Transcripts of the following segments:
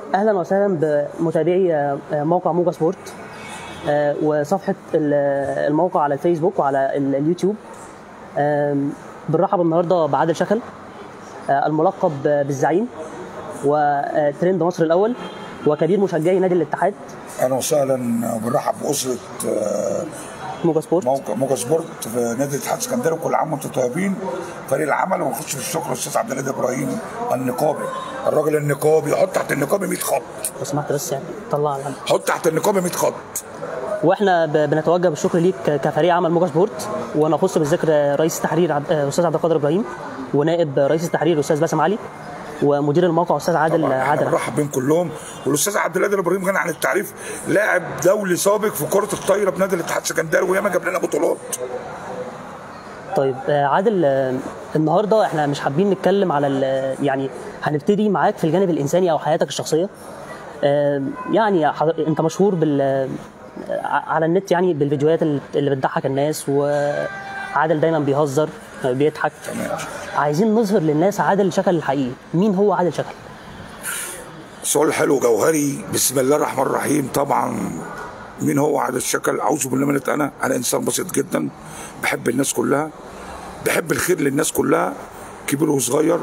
اهلا وسهلا بمتابعي آه، موقع موجا سبورت آه، وصفحه ال- الموقع على الفيسبوك وعلى ال- اليوتيوب آم، بنرحب النهارده بعادل شكل آه، الملقب بالزعيم وترند مصر الاول وكبير مشجعي نادي الاتحاد اهلا وسهلا بنرحب باسره آه، موجا سبورت موقع موجا سبورت في نادي الاتحاد الاسكندري وكل عام وانتم طيبين فريق العمل ونخش في الشكر الاستاذ عبد الهادي ابراهيم النقابي الراجل النقابي يحط تحت النقابي 100 خط لو سمحت بس يعني طلع الهم. حط تحت النقابي 100 خط واحنا ب- بنتوجه بالشكر ليك ك- كفريق عمل موجا سبورت ونخص بالذكر رئيس التحرير عبد- آه، استاذ عبد القادر ابراهيم ونائب رئيس التحرير استاذ باسم علي ومدير الموقع استاذ عادل احنا عادل بنرحب بيهم كلهم والاستاذ عبد الهادي ابراهيم غني عن التعريف لاعب دولي سابق في كره الطايره بنادي الاتحاد السكندري وياما جاب لنا بطولات طيب آه، عادل آه، النهارده احنا مش حابين نتكلم على ال- يعني هنبتدي معاك في الجانب الانساني او حياتك الشخصيه آه، يعني حضر- انت مشهور بال آه، على النت يعني بالفيديوهات اللي اللي بتضحك الناس وعادل دايما بيهزر آه، بيضحك تمام عايزين نظهر للناس عادل شكل الحقيقي مين هو عادل شكل سؤال حلو جوهري بسم الله الرحمن الرحيم طبعا مين هو عادل شكل اعوذ بالله من انا انا انسان بسيط جدا بحب الناس كلها بحب الخير للناس كلها كبير وصغير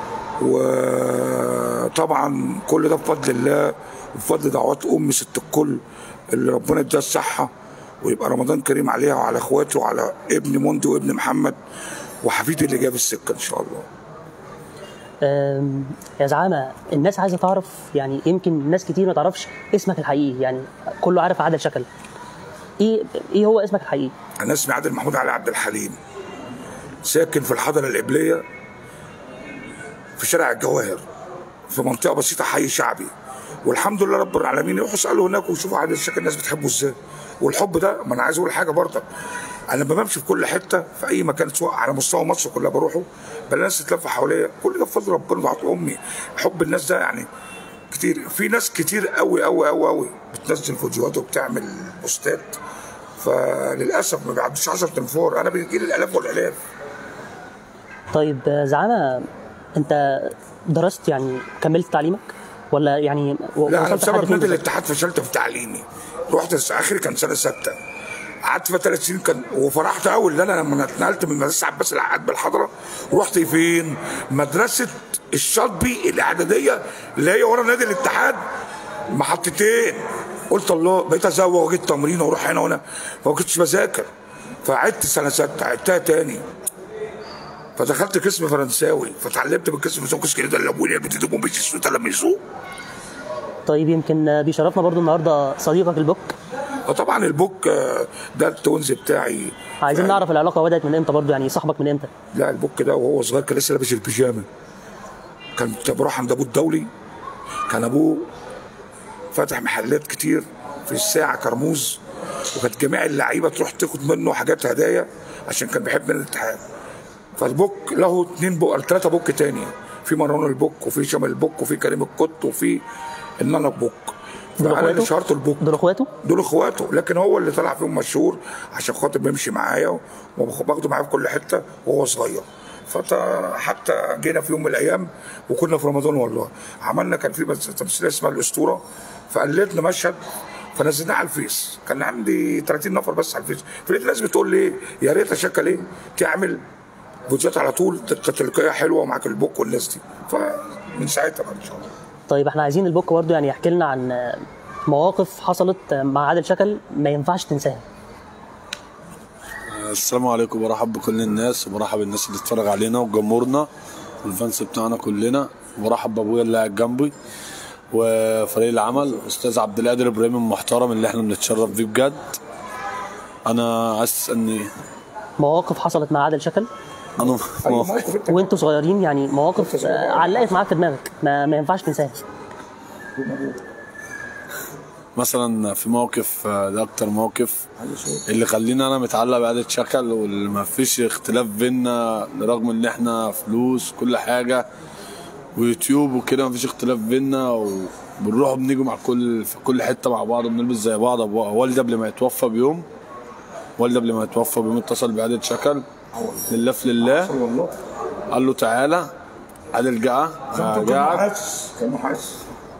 وطبعا كل ده بفضل الله وبفضل دعوات امي ست الكل اللي ربنا اداها الصحه ويبقى رمضان كريم عليها وعلى اخواتي وعلى ابن موندي وابن محمد وحفيدي اللي جاب السكه ان شاء الله آم، يا زعامه الناس عايزه تعرف يعني يمكن ناس كتير ما تعرفش اسمك الحقيقي يعني كله عارف عادل شكل ايه ايه هو اسمك الحقيقي انا اسمي عادل محمود علي عبد الحليم ساكن في الحضره القبليه في شارع الجواهر في منطقه بسيطه حي شعبي والحمد لله رب العالمين يروحوا يسالوا هناك ويشوفوا عادل الشكل الناس بتحبه ازاي والحب ده ما انا عايز اقول حاجه برضك انا لما بمشي في كل حته في اي مكان سواء على مستوى مصر كلها بروحه بلاقي الناس تتلف حواليا كل ده بفضل ربنا ودعوات امي حب الناس ده يعني كتير في ناس كتير قوي قوي قوي قوي بتنزل فيديوهات وبتعمل بوستات فللاسف ما بيعدوش 10 تنفور انا بيجي لي الالاف والالاف طيب آه، زعامه انت درست يعني كملت تعليمك ولا يعني و- لا انا وصلت لحد بسبب فين نادي بالظبط؟ الاتحاد فشلت في تعليمي رحت الس- اخري كان سنه سته قعدت فيها ثلاث سنين كان وفرحت قوي ان انا لما اتنقلت من مدرسه عباس العقاد بالحضره رحت فين؟ مدرسه الشاطبي الاعداديه اللي هي ورا نادي الاتحاد محطتين قلت الله بقيت ازوق واجي التمرين واروح هنا وهنا فما كنتش بذاكر فعدت سنه سته عدتها تاني فدخلت قسم فرنساوي فتعلمت بالقسم الفرنساوي قسم كده اللي ابويا بتديبوا بيش السويت لما يسوق طيب يمكن آه، بيشرفنا برضو النهارده صديقك البوك وطبعا البوك آه، ده التونز بتاعي عايزين ف- نعرف العلاقه بدات من امتى برضو يعني صاحبك من امتى لا البوك ده وهو صغير كان لسه لابس البيجامه كان بروح عند ابوه الدولي كان ابوه فاتح محلات كتير في الساعه كرموز وكانت جميع اللعيبه تروح تاخد منه حاجات هدايا عشان كان بيحب نادي الاتحاد فالبوك له اتنين بوك ثلاثه بوك تاني في مروان البوك وفي شامل البوك وفي كريم القط وفي النانا بوك دول فانا اللي اخواته شهرت البوك دول اخواته دول اخواته لكن هو اللي طلع فيهم مشهور عشان خاطر بيمشي معايا وباخده معايا في كل حته وهو صغير فتا حتى جينا في يوم من الايام وكنا في رمضان والله عملنا كان في بس تمثيليه اسمها الاسطوره فقلدنا مشهد فنزلناه على الفيس كان عندي 30 نفر بس على الفيس فلقيت الناس بتقول لي يا ريت شكل ايه تعمل فيديوهات على طول تلقائيه حلوه معاك البوك والناس دي فمن ساعتها بقى ان شاء الله طيب احنا عايزين البوك برضو يعني يحكي لنا عن آه، مواقف حصلت آه، مع عادل شكل ما ينفعش تنساها السلام عليكم برحب بكل الناس وبرحب بالناس اللي بتتفرج علينا وجمهورنا والفانس بتاعنا كلنا وبرحب بابويا اللي قاعد جنبي وفريق العمل استاذ عبد القادر ابراهيم المحترم اللي احنا بنتشرف بيه بجد انا عايز تسالني مواقف حصلت مع عادل شكل انا أيوة، موقف انت وانتوا صغيرين يعني مواقف آه، علقت معاك في دماغك ما, ما ينفعش تنساها مثلا في موقف آه، ده اكتر موقف اللي خليني انا متعلق بعادة شكل واللي ما فيش اختلاف بينا رغم ان احنا فلوس كل حاجه ويوتيوب وكده ما فيش اختلاف بينا وبنروح وبنيجي مع كل في كل حته مع بعض وبنلبس زي بعض أبو- والدي قبل ما يتوفى بيوم والدي قبل ما يتوفى بيوم اتصل بعادة شكل لله في لله والله قال له تعالى عادل جاء كان قاعد محاسس كان محاسس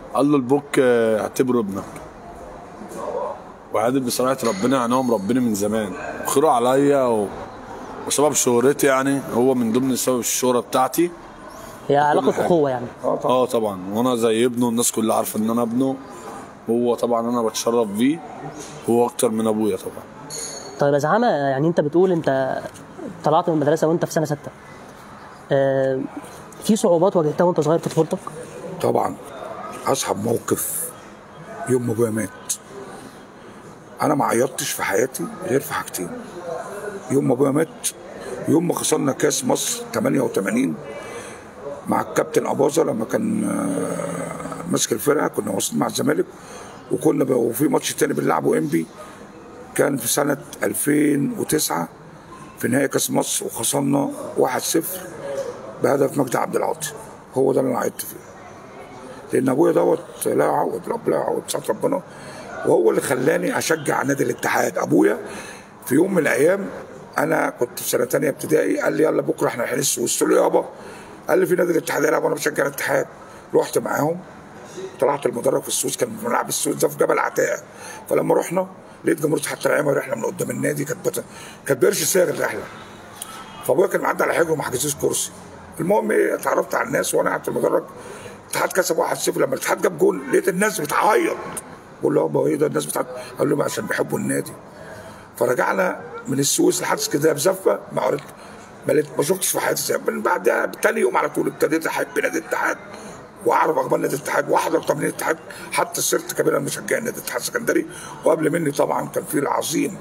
قال له البوك آه، اعتبره ابنك وعادل بصراحه ربنا يعني هو مربيني من زمان وخيره عليا و... وسبب شهرتي يعني هو من ضمن سبب الشهره بتاعتي هي علاقه حاجة. اخوه يعني اه طبعا وانا زي ابنه الناس كلها عارفه ان انا ابنه هو طبعا انا بتشرف بيه هو اكتر من ابويا طبعا طيب يا زعامه يعني انت بتقول انت طلعت من المدرسه وانت في سنه سته آه، في صعوبات واجهتها وانت صغير في طفولتك طبعا اصعب موقف يوم ما ابويا مات انا ما عيطتش في حياتي غير في حاجتين يوم ما ابويا مات يوم ما خسرنا كاس مصر 88 مع الكابتن اباظه لما كان آه، ماسك الفرقه كنا واصلين مع الزمالك وكنا ب- وفي ماتش تاني بنلعبه انبي كان في سنه 2009 في نهائي كاس مصر وخسرنا 1-0 بهدف مجدي عبد العاطي هو ده اللي انا عيطت فيه لان ابويا دوت لا يعوض رب لا يعوض ساعه ربنا وهو اللي خلاني اشجع نادي الاتحاد ابويا في يوم من الايام انا كنت في سنه تانية ابتدائي قال لي يلا بكره احنا رايحين السويس قلت له يابا قال لي في نادي الاتحاد يلعب وانا بشجع الاتحاد رحت معاهم طلعت المدرج في السويس كان ملعب السويس ده في جبل عتاقه فلما رحنا لقيت جمهوريه الاتحاد طالعين رحله من قدام النادي كانت بت... كانت بقرش ساغ الرحله فابويا كان معدي على حجره وما حجزوش كرسي المهم ايه اتعرفت على الناس وانا قاعد في المدرج الاتحاد كسب 1-0 لما الاتحاد جاب جول لقيت الناس بتعيط بقول له يابا ايه ده الناس بتعيط قال له عشان بيحبوا النادي فرجعنا من السويس لحد اسكندريه بزفه ما قريت ما لقيت- ما شفتش في حياتي زي من بعدها تاني يوم على طول ابتديت احب نادي الاتحاد واعرف اخبار نادي الاتحاد واحضر تمرين الاتحاد حتى صرت كبيرا مشجع نادي الاتحاد السكندري وقبل مني طبعا كان في العظيم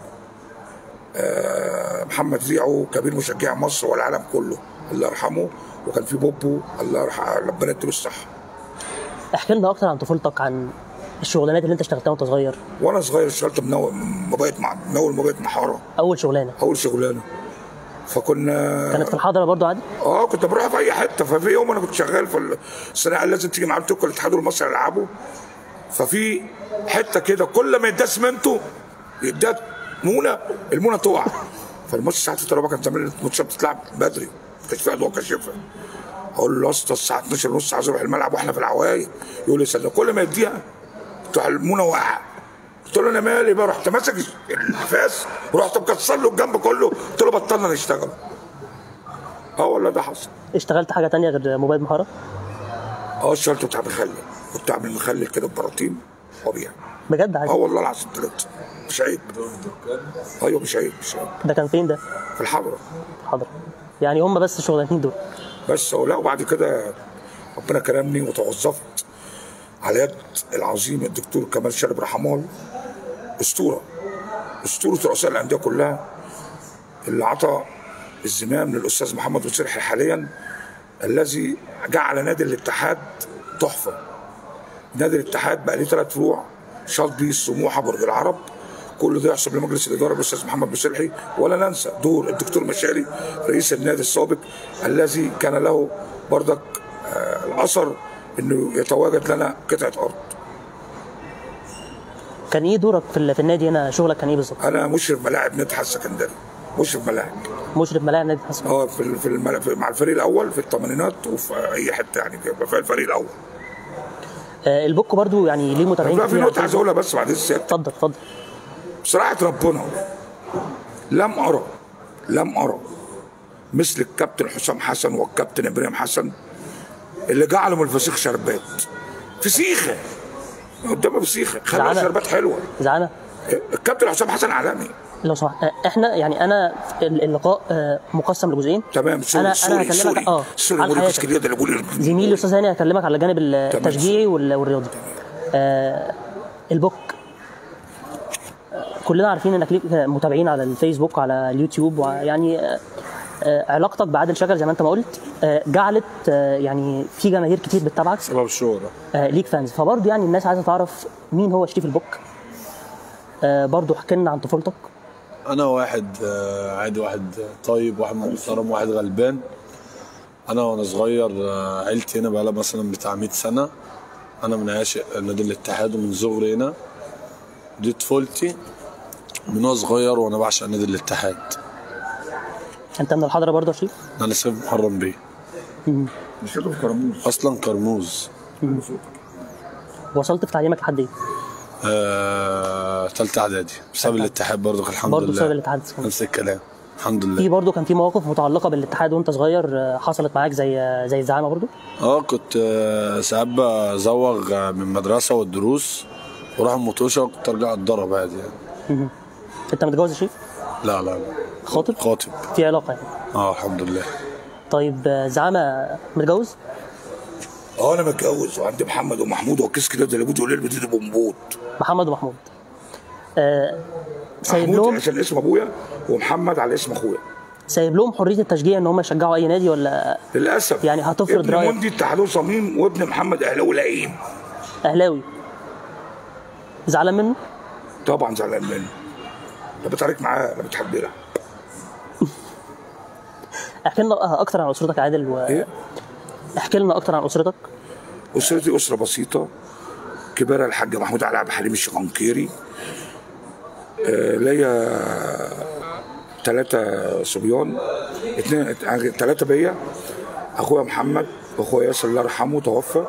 آه، محمد ريعو كبير مشجع مصر والعالم كله الله يرحمه وكان في بوبو الله يرحمه ربنا يديله الصحه احكي لنا اكتر عن طفولتك عن الشغلانات اللي انت اشتغلتها وانت صغير وانا صغير اشتغلت منو- مبيت مع منول مبيت محاره اول شغلانه اول شغلانه فكنا كانت في الحضره برضو عادي اه كنت بروح في اي حته ففي يوم انا كنت شغال في السنه قال لازم تيجي معانا تدخل الاتحاد المصري يلعبوا ففي حته كده كل ما يداس منته يدات مونه المونه تقع فالماتش الساعه 6 ربع كان زمان الماتشات بتتلعب بدري ما كانش في اضواء كاشفه اقول له يا اسطى الساعه 12 ونص عايز اروح الملعب واحنا في العوايه يقول لي استنى كل ما يديها تروح المونه واقعه قلت له انا مالي بقى رحت ماسك النفاس ورحت مكسر له الجنب كله قلت له بطلنا نشتغل اه والله ده حصل اشتغلت حاجه تانية غير موبايل مهاره اه اشتغلت بتاع مخلل كنت اعمل مخلل كده ببراطيم وابيع بجد اه عادي والله العظيم ثلاثة مش عيب ايوه مش عيب مش عيب ده كان فين ده في الحضره حاضر يعني هم بس الشغلانتين دول بس لا وبعد كده ربنا كرمني وتوظفت على يد العظيم الدكتور كمال شارب رحمال اسطوره اسطوره رؤساء الانديه كلها اللي عطى الزمام للاستاذ محمد وسرحي حاليا الذي جعل نادي الاتحاد تحفه نادي الاتحاد بقى ليه ثلاث فروع شاطبي سموحه برج العرب كل ده يحسب لمجلس الاداره بالاستاذ محمد بسلحي ولا ننسى دور الدكتور مشاري رئيس النادي السابق الذي كان له بردك آه الاثر انه يتواجد لنا قطعه ارض كان ايه دورك في, ال- في النادي هنا شغلك كان ايه بالظبط انا مشرف ملاعب نادي حس السكندري مشرف ملاعب مشرف ملاعب نادي حسن اه في ال- في الملا- في- مع الفريق الاول في الثمانينات وفي اي حته يعني بيبقى في الفريق الاول آه البوك برضو يعني ليه متابعين لا في كتير على نقطه عايز الفيسبوك. اقولها بس بعد السيادة اتفضل اتفضل بصراحة ربنا لم أرى لم أرى مثل الكابتن حسام حسن والكابتن إبراهيم حسن اللي جعلوا من الفسيخ شربات فسيخة قدامه فسيخة خلوا زعلان. شربات حلوة زعانه الكابتن حسام حسن عالمي لو سمحت آه، احنا يعني انا ال- اللقاء آه، مقسم لجزئين تمام سوري انا سوري انا هكلمك سوري اه سوري على موريكوس حياتك كده اللي بيقول زميلي الاستاذ هاني هكلمك على الجانب التشجيعي وال- والرياضي آه البوك آه، كلنا عارفين انك ليك متابعين على الفيسبوك وعلى اليوتيوب ويعني آه، آه، علاقتك بعادل شكل زي ما انت ما قلت آه، جعلت آه، يعني في جماهير كتير بتتابعك سبب الشهرة آه، ليك فانز فبرضه يعني الناس عايزه تعرف مين هو شريف البوك آه، برضه احكي لنا عن طفولتك انا واحد آه، عادي واحد طيب واحد محترم واحد غلبان انا وانا صغير آه، عيلتي هنا بقى مثلا بتاع 100 سنه انا من عاشق نادي الاتحاد ومن صغري هنا دي طفولتي من وانا صغير وانا بعشق نادي الاتحاد انت من الحضره برضه يا شريف انا سيف محرم بيه مش كده في كرموز اصلا كرموز وصلت في تعليمك لحد ايه؟ آه، تالتة اعدادي بسبب الاتحاد برضه الحمد برضه لله بسبب الاتحاد السكندري نفس الكلام الحمد في لله برضه كان في مواقف متعلقه بالاتحاد وانت صغير آه، حصلت معاك زي زي الزعامه برضه اه كنت آه، ساعات بزوغ آه، من المدرسة والدروس واروح المطوشة وكنت ارجع اتدرب عادي يعني انت متجوز يا شريف؟ لا لا لا خاطب؟ خاطب في علاقه يعني اه الحمد لله طيب آه، زعامه متجوز؟ اه انا متجوز وعندي محمد ومحمود وكيس كده ده لابد وليل بتدي بومبوت محمد ومحمود آه، سايب محمود لهم عشان اسم ابويا ومحمد على اسم اخويا سايب لهم حريه التشجيع ان هم يشجعوا اي نادي ولا للاسف يعني هتفرض ابن رأيك. مندي اتحاد صميم وابن محمد اهلاوي لئيم اهلاوي زعلان منه؟ طبعا زعلان منه لا بتعارك معاه لا بتحب يلعب احكي لنا اكتر عن اسرتك يا عادل و... ايه احكي لنا اكتر عن اسرتك اسرتي اسره بسيطه كبارها الحاج محمود علي عبد الحليم الشقنقيري آه ليا ثلاثة صبيان اثنين ثلاثة بيا اخويا محمد واخويا ياسر الله يرحمه توفى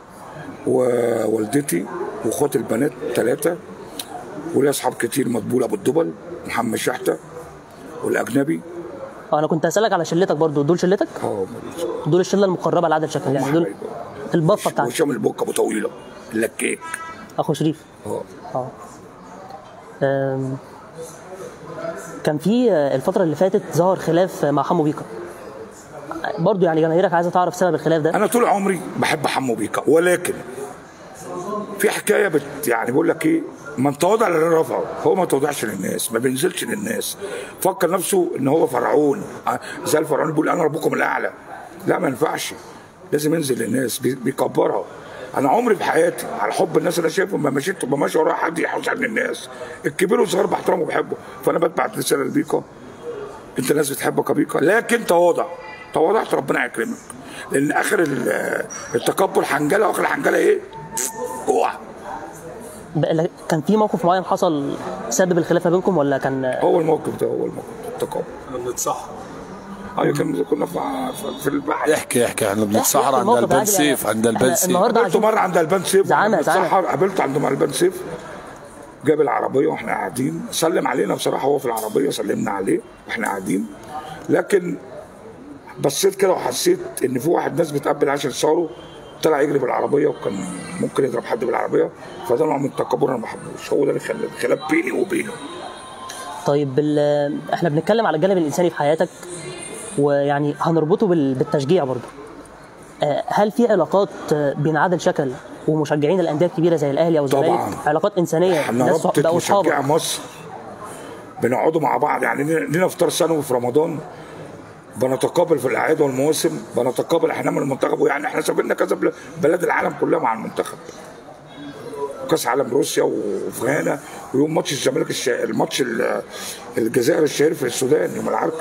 ووالدتي واخواتي البنات ثلاثة وليا اصحاب كتير مقبول ابو الدبل محمد شحتة والاجنبي آه، انا كنت هسالك على شلتك برضو دول شلتك اه دول الشله المقربه لعادل شكل يعني دول البفه بتاعتك وهشام البوكه ابو طويله اللكيك اخو شريف اه اه أم، كان في آه، الفتره اللي فاتت ظهر خلاف مع حمو بيكا برضو يعني جماهيرك عايزه تعرف سبب الخلاف ده انا طول عمري بحب حمو بيكا ولكن في حكايه بت يعني بقول لك ايه من تواضع لله رفعه هو ما تواضعش للناس ما بينزلش للناس فكر نفسه ان هو فرعون ع- زي الفرعون بيقول انا ربكم الاعلى لا ما ينفعش لازم ينزل للناس بي- بيكبرها انا عمري في حياتي على حب الناس اللي انا شايفهم ما مشيت ما ماشي ورا حد يحوز عن الناس الكبير والصغير بحترمه وبحبه فانا بتبعت رساله لبيكا انت ناس بتحبك يا بيكا لكن تواضع تواضعت ربنا يكرمك لان اخر ال- التكبر حنجله واخر الحنجله ايه؟ اوعى بقى- كان في موقف معين حصل سبب الخلاف ما بينكم ولا كان هو الموقف ده هو الموقف التكبر احنا بنتصحر ايوه كان كنا في في- في البحر احكي احكي احنا بنتصحر احكي عند الموقف البان عادي يعني. سيف عند البان احنا سيف النهارده قابلته عايزين مره عند البان سيف زعامة، وإحنا زعامة. بنتسحر، قابلته عند البان سيف جاب العربيه واحنا قاعدين سلم علينا بصراحه هو في العربيه سلمنا عليه واحنا قاعدين لكن بصيت كده وحسيت ان في واحد ناس بتقبل عشان صاره طلع يجري بالعربيه وكان ممكن يضرب حد بالعربيه فده نوع من التكبر انا ما بحبوش هو ده اللي خلى الخلاف بيني وبينه طيب بال... احنا بنتكلم على الجانب الانساني في حياتك ويعني هنربطه بال... بالتشجيع برضه آه، هل في علاقات آه، بين عادل شكل ومشجعين الانديه الكبيره زي الاهلي او الزمالك طبعاً. علاقات انسانيه احنا ناس صح- رابطه بقوا مشجع اصحابك مصر بنقعدوا مع بعض يعني لنا لنا افطار سنوي في رمضان بنتقابل في الاعياد والمواسم بنتقابل احنا من المنتخب ويعني احنا سافرنا كذا بل- بلاد العالم كلها مع المنتخب كاس عالم روسيا وفي غانا ويوم ماتش الزمالك الش... الماتش ال- الجزائر الشهير في السودان يوم العركه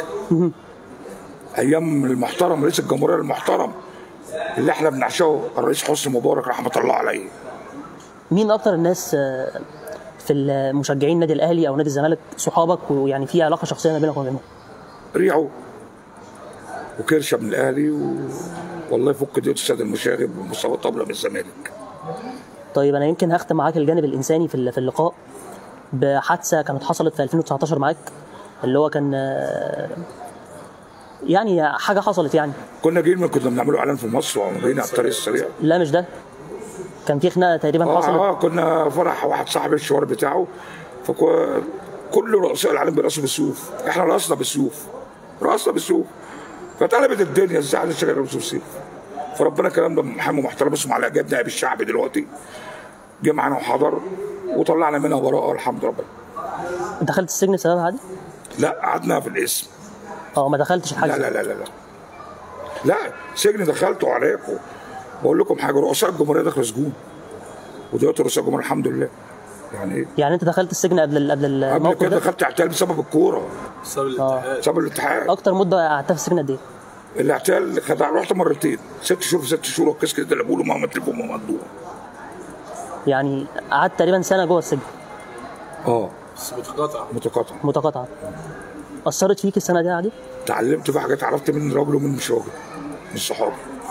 ايام المحترم رئيس الجمهوريه المحترم اللي احنا بنعشقه الرئيس حسني مبارك رحمه الله عليه مين اكتر الناس آه، في المشجعين نادي الاهلي او نادي الزمالك صحابك ويعني في علاقه شخصيه ما بينك وما بينهم ريعو وكرشه من الاهلي و... والله يفك ديوت السيد المشاغب ومصطفى طبله من الزمالك طيب انا يمكن هختم معاك الجانب الانساني في ال- في اللقاء بحادثه كانت حصلت في 2019 معاك اللي هو كان آه، يعني حاجه حصلت يعني كنا جايين من كنا بنعمله اعلان في مصر وجايين على الطريق السريع لا مش ده كان في خناقه تقريبا اه, حصلت آه كنا فرح واحد صاحب الشوار بتاعه فكل رؤساء العالم بيرقصوا بالسيوف احنا رقصنا بالسيوف رقصنا بالسيوف فاتقلبت الدنيا ازاي على الشجره يرقصوا بالسيف فربنا كلام ده محامي محترم اسمه علاء جاب نائب الشعب دلوقتي جه معانا وحضر وطلعنا منها براءه الحمد لله دخلت السجن بسببها عادي لا قعدنا في الاسم اه ما دخلتش الحاجه لا لا لا لا لا لا سجن دخلته عليكم بقول لكم حاجه رؤساء الجمهوريه دخلوا سجون ودلوقتي رؤساء الجمهوريه الحمد لله يعني ايه يعني انت دخلت السجن قبل ال- قبل قبل الموقف كده ده دخلت اعتقال بسبب الكوره بسبب الاتحاد بسبب الاتحاد اكتر مده قعدتها في السجن قد ايه؟ الاعتقال خد رحت مرتين ست شهور في ست شهور والكاس كده اللي بقوله ما مطلوب وما مطلوب يعني قعدت تقريبا سنه جوه السجن اه بس متقاطع متقاطع متقاطعه اثرت فيك السنه دي عادي؟ اتعلمت في حاجات عرفت من راجل ومن مش راجل من صحابي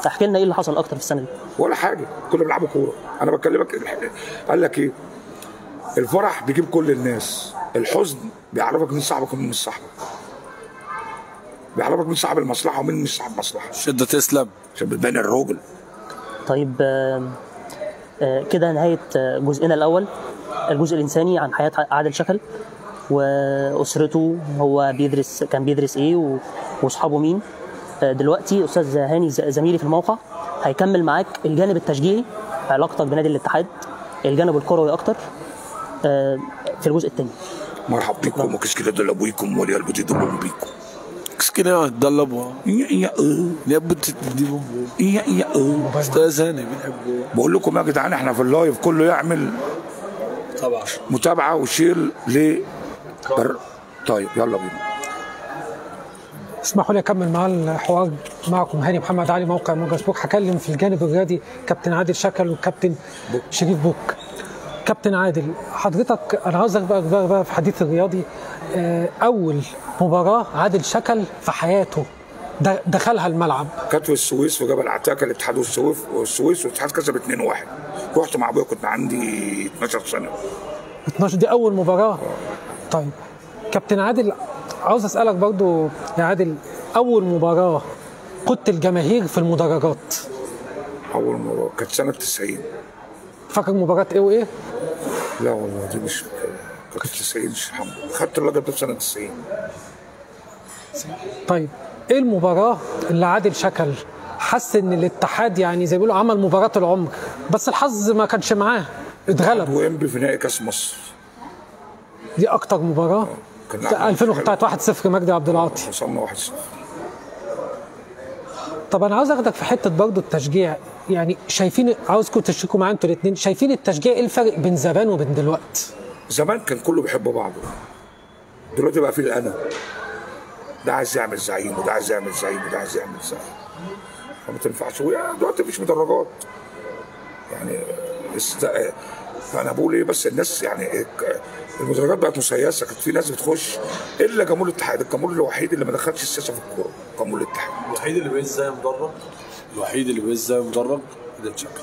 احكي لنا ايه اللي حصل اكتر في السنه دي ولا حاجه كنا بنلعبوا كوره انا بكلمك الح- قال لك ايه الفرح بيجيب كل الناس الحزن بيعرفك مين صاحبك ومين مش صاحبك بيعرفك مين صاحب المصلحه ومين مش صاحب المصلحه شده تسلم عشان بتبين الراجل طيب آه، آه، كده نهايه آه، جزئنا الاول الجزء الانساني عن حياه عادل شكل واسرته هو بيدرس كان بيدرس ايه و- واصحابه مين آه، دلوقتي استاذ هاني ز- زميلي في الموقع هيكمل معاك الجانب التشجيعي علاقتك بنادي الاتحاد الجانب الكروي اكتر آه، في الجزء الثاني مرحب بكم وكش كده دول ابويكم ولي قلبي تدوم بيكم كس كده تدلب يا يا اه يا بتدي بومبو يا يا اه استاذ هاني بنحبه بقول لكم يا جدعان احنا في اللايف كله يعمل طبعا متابعه وشير ل بر... طيب يلا بينا اسمحوا لي اكمل مع الحوار معكم هاني محمد علي موقع موجة سبوك هكلم في الجانب الرياضي كابتن عادل شكل وكابتن شريف بوك كابتن عادل حضرتك انا عاوزك بقى, بقى, بقى في حديث الرياضي آه، اول مباراه عادل شكل في حياته د- دخلها الملعب كانت في السويس في جبل عتاكه الاتحاد والسويس والسويس والاتحاد كسب 2-1 رحت مع ابويا كنت عندي 12 سنه 12 دي اول مباراه طيب كابتن عادل عاوز اسالك برضو يا عادل اول مباراه قدت الجماهير في المدرجات اول مره كانت سنه 90 فاكر مباراه ايه وايه لا والله دي مش كانت 90 مش الحمد لله خدت اللقب ده في سنه 90 طيب ايه المباراة اللي عادل شكل حس ان الاتحاد يعني زي ما بيقولوا عمل مباراة العمر بس الحظ ما كانش معاه اتغلب وانبي في نهائي كاس مصر دي اكتر مباراة كان بتاع لعبنا 2000 بتاعت 1-0 مجدي عبد العاطي وصلنا 1-0 طب انا عاوز اخدك في حتة برضه التشجيع يعني شايفين عاوزكم تشتركوا معايا انتوا الاثنين شايفين التشجيع ايه الفرق بين زمان وبين دلوقتي زمان كان كله بيحب بعضه دلوقتي بقى في الانا ده عايز يعمل زعيم وده عايز يعمل زعيم وده عايز يعمل زعيم فما تنفعش ويا دلوقتي مفيش مدرجات يعني است... فانا بقول ايه بس الناس يعني ك- المدرجات بقت مسيسه كانت في ناس بتخش الا جمهور الاتحاد الجمهور الوحيد اللي ما دخلش السياسه في الكوره جمهور الاتحاد الوحيد اللي بقيت زي مدرب الوحيد اللي بقيت زي مدرب عادل شكل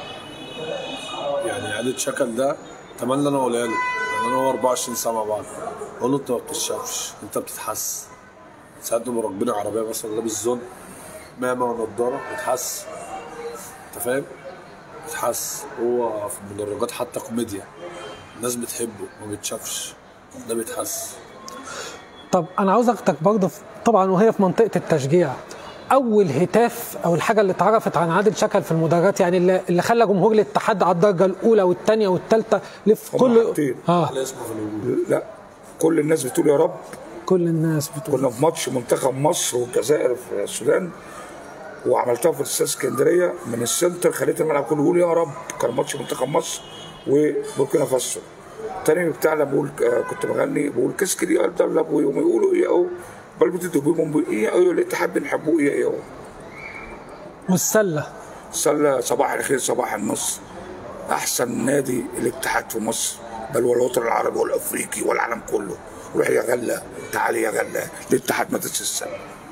يعني عادل شكل ده اتمنى انا اقولها له يعني انا هو 24 ساعه مع بعض اقول له انت ما بتتشافش انت بتتحس ساعات نبقى راكبين عربيه مثلا لابس زون مامه ونضاره بتحس انت فاهم؟ بتحس هو في المدرجات حتى كوميديا الناس بتحبه ما بتشافش ده بيتحس طب انا عاوز اخدك برضه في- طبعا وهي في منطقه التشجيع اول هتاف او الحاجه اللي اتعرفت عن عادل شكل في المدرجات يعني اللي, اللي خلى جمهور الاتحاد على الدرجه الاولى والثانيه والثالثه في هم كل حاجتين. اه ده اسمه في الوجود لا كل الناس بتقول يا رب كل الناس بتقول كنا في ماتش منتخب مصر والجزائر في السودان وعملتها في الاستاد اسكندريه من السنتر خليت الملعب كله يقول يا رب كان ماتش منتخب مصر وبوركينا فاسو تاني بتاعنا بقول آه، كنت بغني بقول كسكري يا دلب ويقوموا يقولوا ايه اهو بل بتدوا بيهم ايه اهو الاتحاد بنحبوه ايه اهو والسله سلة صباح الخير صباح النصر احسن نادي الاتحاد في مصر بل والوطن العربي والافريقي والعالم كله روح يا غله تعالي يا غله الاتحاد ما السنه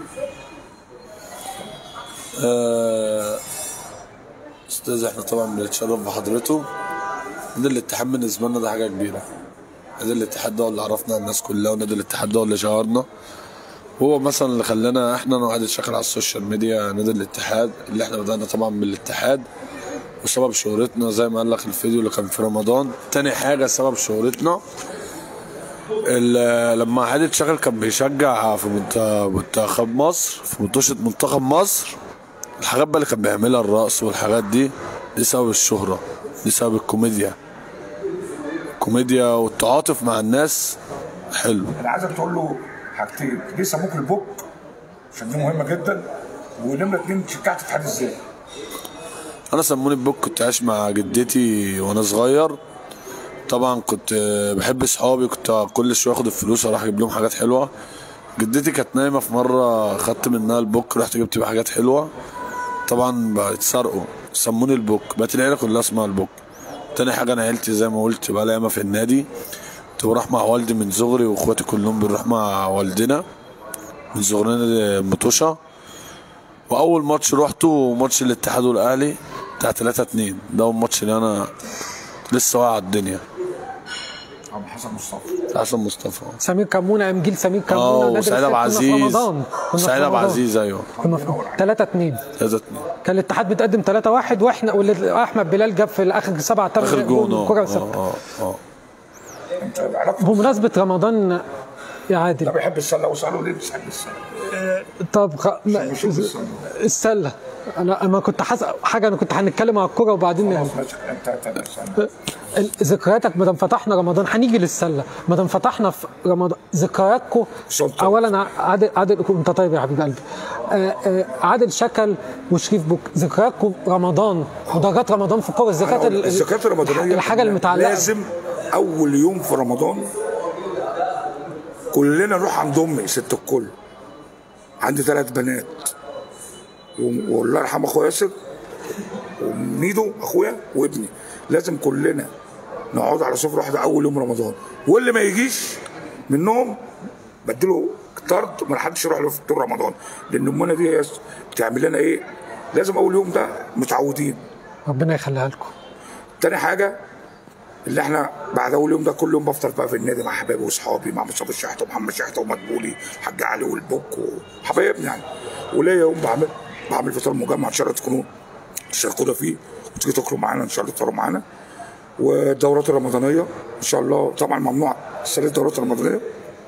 آه، استاذ احنا طبعا بنتشرف بحضرته نادي الاتحاد بالنسبه لنا ده حاجه كبيره نادي الاتحاد ده هو اللي عرفنا الناس كلها ونادي الاتحاد ده هو اللي شهرنا هو مثلا اللي خلانا احنا نقعد شكل على السوشيال ميديا نادي الاتحاد اللي احنا بدأنا طبعا بالاتحاد وسبب شهرتنا زي ما قال لك الفيديو اللي كان في رمضان تاني حاجة سبب شهرتنا ال- لما عادل شغل كان بيشجع في منت- منتخب مصر في منتشرة منتخب مصر الحاجات بقى اللي كان بيعملها الرقص والحاجات دي دي سبب الشهرة دي سبب الكوميديا الكوميديا والتعاطف مع الناس حلو انا عايزك تقول له حاجتين ليه سموك البوك عشان دي مهمه جدا ونمره اتنين شجعت الاتحاد ازاي انا سموني البوك كنت عايش مع جدتي وانا صغير طبعا كنت بحب اصحابي كنت كل شويه اخد الفلوس اروح اجيب لهم حاجات حلوه جدتي كانت نايمه في مره خدت منها البوك رحت جبت بيه حاجات حلوه طبعا بقى اتسرقوا سموني البوك بقت العيله كلها اسمها البوك تاني حاجه انا عيلتي زي ما قلت بقى ياما في النادي كنت بروح مع والدي من صغري واخواتي كلهم بنروح مع والدنا من صغرنا المطوشه واول ماتش روحته ماتش الاتحاد والاهلي بتاع 3 2 ده اول ماتش اللي انا لسه واقع على الدنيا عم حسن مصطفى حسن مصطفى سمير كمونه ام جيل سمير كمونه اه نادر وسعيد السيد عبد كنا في العزيز رمضان كنا في سعيد عبد رمضان. العزيز ايوه كنا في 3 2 3 2 كان الاتحاد بيتقدم 3 1 واحنا واللي احمد بلال جاب في الاخر سبعة تمن اخر جون اه كره اه ثابته اه اه انت عرفت بمناسبه رمضان يا عادل ده بيحب السله وساله ليه بيحب السله طب خ... لا، بشوف السله السله انا انا كنت حاسس حاجه انا كنت هنتكلم على الكوره وبعدين يعني. ماشي انت تعمل السله ال- ذكرياتك ما دام فتحنا رمضان هنيجي للسله ما دام فتحنا في رمضان ذكرياتكم سلطان. اولا ع- عادل عادل انت طيب يا حبيب قلبي آه، آه، عادل شكل وشريف بوك ذكرياتكم رمضان ودرجات رمضان في الكوره الذكريات ال- ال- الزكاة الرمضانية الحاجه المتعلقه لازم أول يوم في رمضان كلنا نروح عند أمي ست الكل عندي ثلاث بنات و- والله يرحم أخويا ياسر وميدو أخويا وابني لازم كلنا نقعد على سفرة واحدة أول يوم رمضان واللي ما يجيش منهم بديله طرد ما حدش يروح له في طول رمضان لأن أمنا دي هي بتعمل لنا إيه لازم أول يوم ده متعودين ربنا يخليها لكم تاني حاجة اللي احنا بعد اول يوم ده كل يوم بفطر بقى في النادي مع حبايبي واصحابي مع مصطفى الشحت ومحمد شحت ومدبولي الحاج علي والبوك وحبايبنا يعني وليا يوم بعمل بعمل فطار مجمع ان شاء الله تكونوا تشاركونا فيه وتيجي تاكلوا معانا ان شاء الله تفطروا معانا والدورات الرمضانيه ان شاء الله طبعا ممنوع السنه الدورات الرمضانيه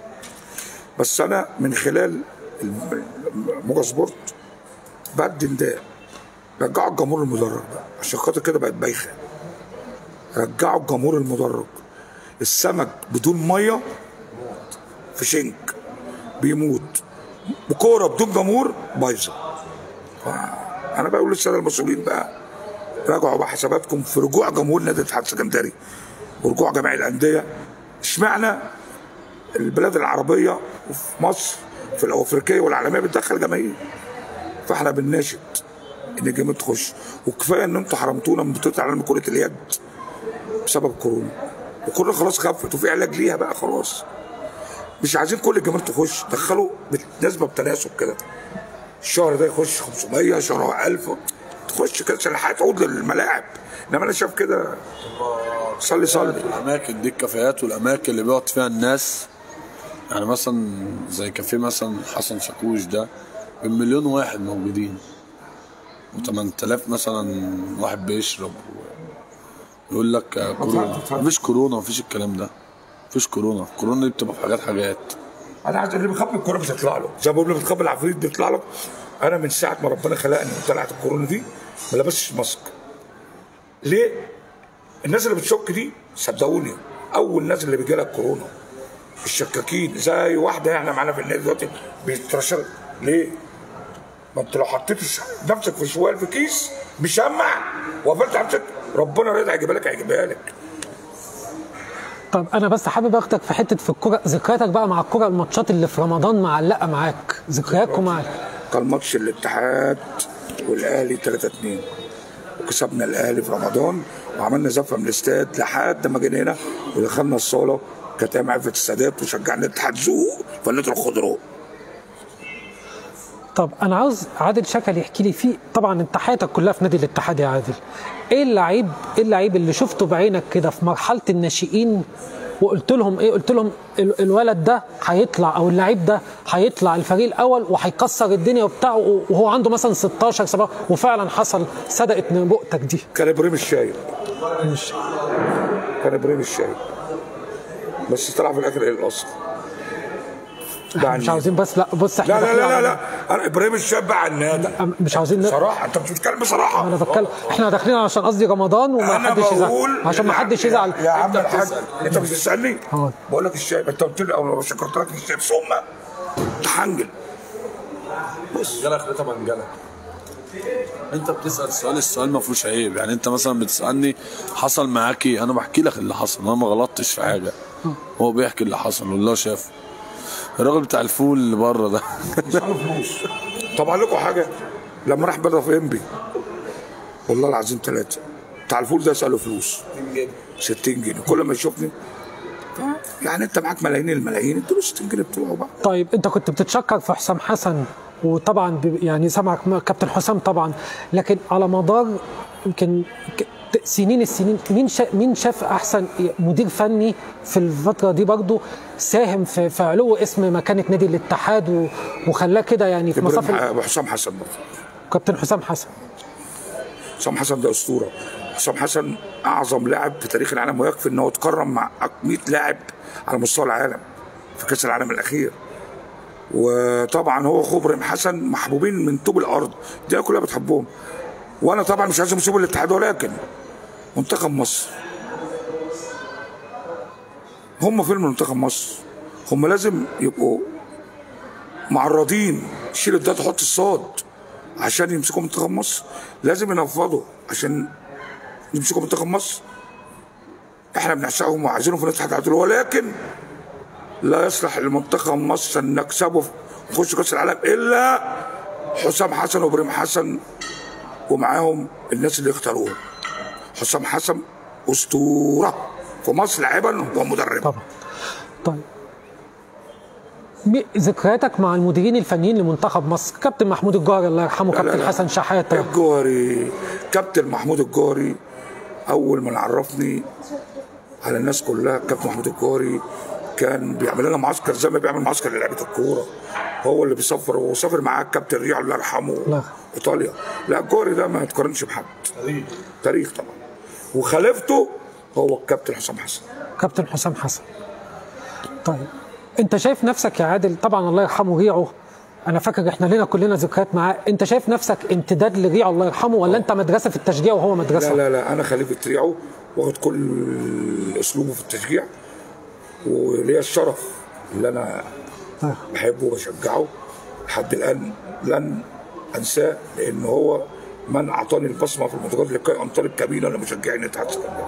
بس انا من خلال الم- موجة سبورت بدي نداء رجعوا الجمهور المدرج بقى عشان خاطر كده بقت بايخه رجعوا الجمهور المدرج السمك بدون ميه في شنك بيموت بكوره بدون جمهور بايظه انا بقول للساده المسؤولين بقى راجعوا بقى حساباتكم في رجوع جمهور نادي الاتحاد السكندري ورجوع جميع الانديه اشمعنى البلاد العربيه وفي مصر في الافريقيه والعالميه بتدخل جماهير فاحنا بنناشد ان الجماهير تخش وكفايه ان انتوا حرمتونا من بطوله العالم كره اليد بسبب كورونا وكورونا خلاص خفت وفي علاج ليها بقى خلاص مش عايزين كل الجماهير تخش دخلوا بالنسبه بتناسب كده الشهر ده يخش 500 شهر 1000 تخش كده عشان الحياه تعود للملاعب انما انا شايف كده صلي صلي الاماكن دي الكافيهات والاماكن اللي بيقعد فيها الناس يعني مثلا زي كافيه مثلا حسن شاكوش ده بمليون واحد موجودين و8000 مثلا واحد بيشرب يقول لك آه، كورونا مفيش كورونا مفيش الكلام ده مفيش كورونا كورونا دي بتبقى في حاجات حاجات انا عايز اللي بيخبي الكوره بتطلع له زي ما بقول اللي بتخبي العفريت بيطلع له انا من ساعه ما ربنا خلقني وطلعت الكورونا دي ما لبستش ماسك ليه؟ الناس اللي بتشك دي صدقوني اول ناس اللي بيجي لها الكورونا الشكاكين زي واحده احنا معانا في النادي دلوقتي بيترشر ليه؟ ما انت لو حطيت الش- نفسك في شوال في كيس مشمع وقفلت نفسك ربنا رضا هيجيبها لك هيجيبها لك طب انا بس حابب اخدك في حته في الكوره ذكرياتك بقى مع الكوره الماتشات اللي في رمضان معلقه معاك ذكرياتكم مع كان ماتش الاتحاد والاهلي 3 2 وكسبنا الاهلي في رمضان وعملنا زفه من الاستاد لحد ما جينا هنا ودخلنا الصاله كانت ايام عفه السادات وشجعنا الاتحاد زوق فلت الخضراء طب انا عاوز عادل شكل يحكي لي في طبعا انت حياتك كلها في نادي الاتحاد يا عادل ايه اللعيب ايه اللعيب اللي شفته بعينك كده في مرحله الناشئين وقلت لهم ايه قلت لهم ال- الولد ده هيطلع او اللعيب ده هيطلع الفريق الاول وهيكسر الدنيا وبتاع وهو عنده مثلا 16 17 وفعلا حصل صدقت نبوءتك دي كان ابراهيم الشايب مش كان ابراهيم الشايب بس طلع في الاخر ايه الاصل باع مش النادي. عاوزين بس لا بص احنا لا لا داخلين لا لا, على- لا. انا ابراهيم الشايب باع النادي مش عاوزين ن- صراحه انت مش بتتكلم بصراحه انا بتكلم احنا داخلين عشان قصدي رمضان وما انا حدش يزعل بقول عشان ما حدش يزعل يا عم الحاج انت مش بتسالني اه. بقول لك الشايب انت قلت لي او شكرت لك الشايب ثم تحنجل منجلة خليتها منجلة انت بتسال سؤال السؤال ما فيهوش عيب يعني انت مثلا بتسالني حصل معاكي انا بحكي لك اللي حصل انا ما غلطتش في حاجه هو بيحكي اللي حصل والله شافه الراجل بتاع الفول اللي بره ده طب اقول لكم حاجه لما راح بره في انبي والله العظيم ثلاثه بتاع الفول ده اساله فلوس 60 جنيه كل ما يشوفني يعني انت معاك ملايين الملايين اديله 60 جنيه بتوعه بقى طيب انت كنت بتتشكر في حسام حسن وطبعا ب- يعني سمعك م- كابتن حسام طبعا لكن على مدار يمكن ك- ت- سنين السنين مين شا مين شاف احسن مدير فني في الفتره دي برضه ساهم في, في علو اسم مكانه نادي الاتحاد و- وخلاه كده يعني في مصاف ال- ابراهيم حسام حسن برضه كابتن حسام حسن حسام حسن ده اسطوره حسام حسن اعظم لاعب في تاريخ العالم ويكفي ان هو اتكرم مع 100 لاعب على مستوى العالم في كاس العالم الاخير وطبعا هو اخوه ابراهيم حسن محبوبين من طوب الارض دي كلها بتحبهم وانا طبعا مش عايزهم يسيبوا الاتحاد ولكن منتخب مصر هم فيلم منتخب مصر هم لازم يبقوا معرضين شيل الدال تحط الصاد عشان يمسكوا منتخب مصر لازم ينفضوا عشان يمسكوا منتخب مصر احنا بنعشقهم وعايزينهم في الاتحاد على طول ولكن لا يصلح لمنتخب مصر ان نكسبه ونخش كاس العالم الا حسام حسن وابراهيم حسن ومعاهم الناس اللي اختاروهم حسام حسن اسطوره في مصر لاعبا ومدربا طبعا طيب مي- ذكرياتك مع المديرين الفنيين لمنتخب مصر كابتن محمود الجوهري الله يرحمه لا، لا، كابتن لا. حسن شحاته الجوهري كابتن محمود الجوهري اول ما عرفني على الناس كلها كابتن محمود الجوهري كان بيعمل لنا معسكر زي ما بيعمل معسكر للعيبه الكوره هو اللي بيسافر وسافر معاه الكابتن ريع الله يرحمه لا. ايطاليا لا الجوهري ده ما يتقارنش بحد تاريخ طبعا وخليفته هو الكابتن حسام حسن كابتن حسام حسن طيب انت شايف نفسك يا عادل طبعا الله يرحمه ريعه انا فاكر احنا لنا كلنا ذكريات معاه انت شايف نفسك امتداد لريعه الله يرحمه ولا انت مدرسه في التشجيع وهو مدرسه لا لا لا انا خليفه ريعه واخد كل اسلوبه في التشجيع وليا الشرف اللي انا آه. بحبه وبشجعه لحد الان لن انساه لان هو من اعطاني البصمه في المنتخبات لكي انطلق كبيرا لمشجعين الاتحاد السكندري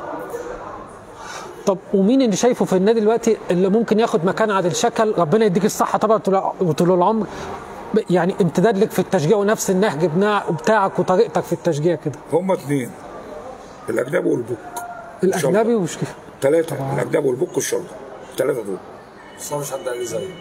طب ومين اللي شايفه في النادي دلوقتي اللي ممكن ياخد مكان عادل شكل ربنا يديك الصحه طبعا طول- طول العمر ب- يعني امتداد لك في التشجيع ونفس النهج بنا- بتاعك وطريقتك في التشجيع كده هما اثنين الاجنبي والبوك الاجنبي ومش كده ثلاثه الاجنبي والبوك والشرطه الثلاثه دول بس هو مش حد قال زيه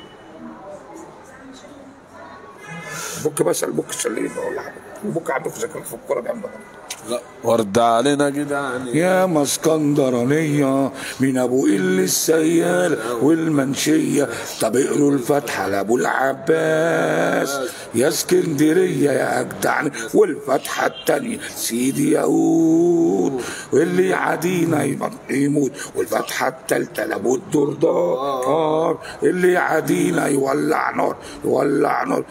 بوك بسال بوك الشلين ولا حاجه بوك عنده في ذكاء في الكوره جامده لا ورد علينا جدعان يا ما اسكندرانية من ابو قل السيال والمنشية طب اقروا الفتحة لابو العباس يا اسكندرية يا اجدع والفتحة التانية سيدي يهود واللي يعادينا يبقى يموت والفتحة التالتة لابو الدردار اللي يعادينا يولع نار يولع نار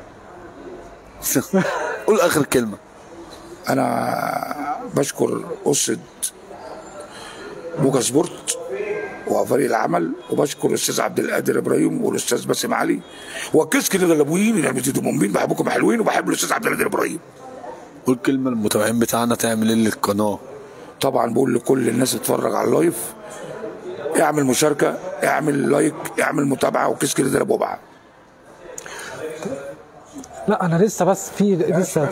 قول اخر كلمه انا بشكر اسره موجة سبورت وفريق العمل وبشكر الاستاذ عبد القادر ابراهيم والاستاذ باسم علي وكيس كده الابويين اللي بتدوا مؤمنين بحبكم حلوين وبحب الاستاذ عبد القادر ابراهيم قول كلمه للمتابعين بتاعنا تعمل ايه للقناه طبعا بقول لكل الناس اللي تتفرج على اللايف اعمل مشاركه اعمل لايك اعمل متابعه وكيس كده ضرب وبعد لا انا لسه بس في لسه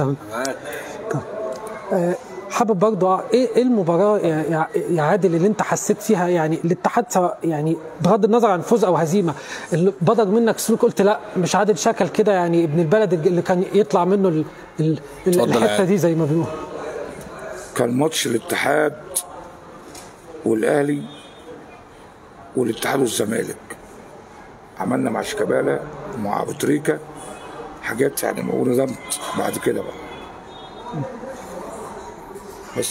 حابب برضه ايه ايه المباراه يا يا- يا عادل اللي انت حسيت فيها يعني الاتحاد سواء يعني بغض النظر عن فوز او هزيمه اللي بدر منك سلوك قلت لا مش عادل شكل كده يعني ابن البلد اللي كان يطلع منه ال ال اتفضل يا الحته عادل. دي زي ما بيقولوا كان ماتش الاتحاد والاهلي والاتحاد والزمالك عملنا مع شيكابالا ومع ابو تريكه حاجات يعني وندمت بعد كده بقى بس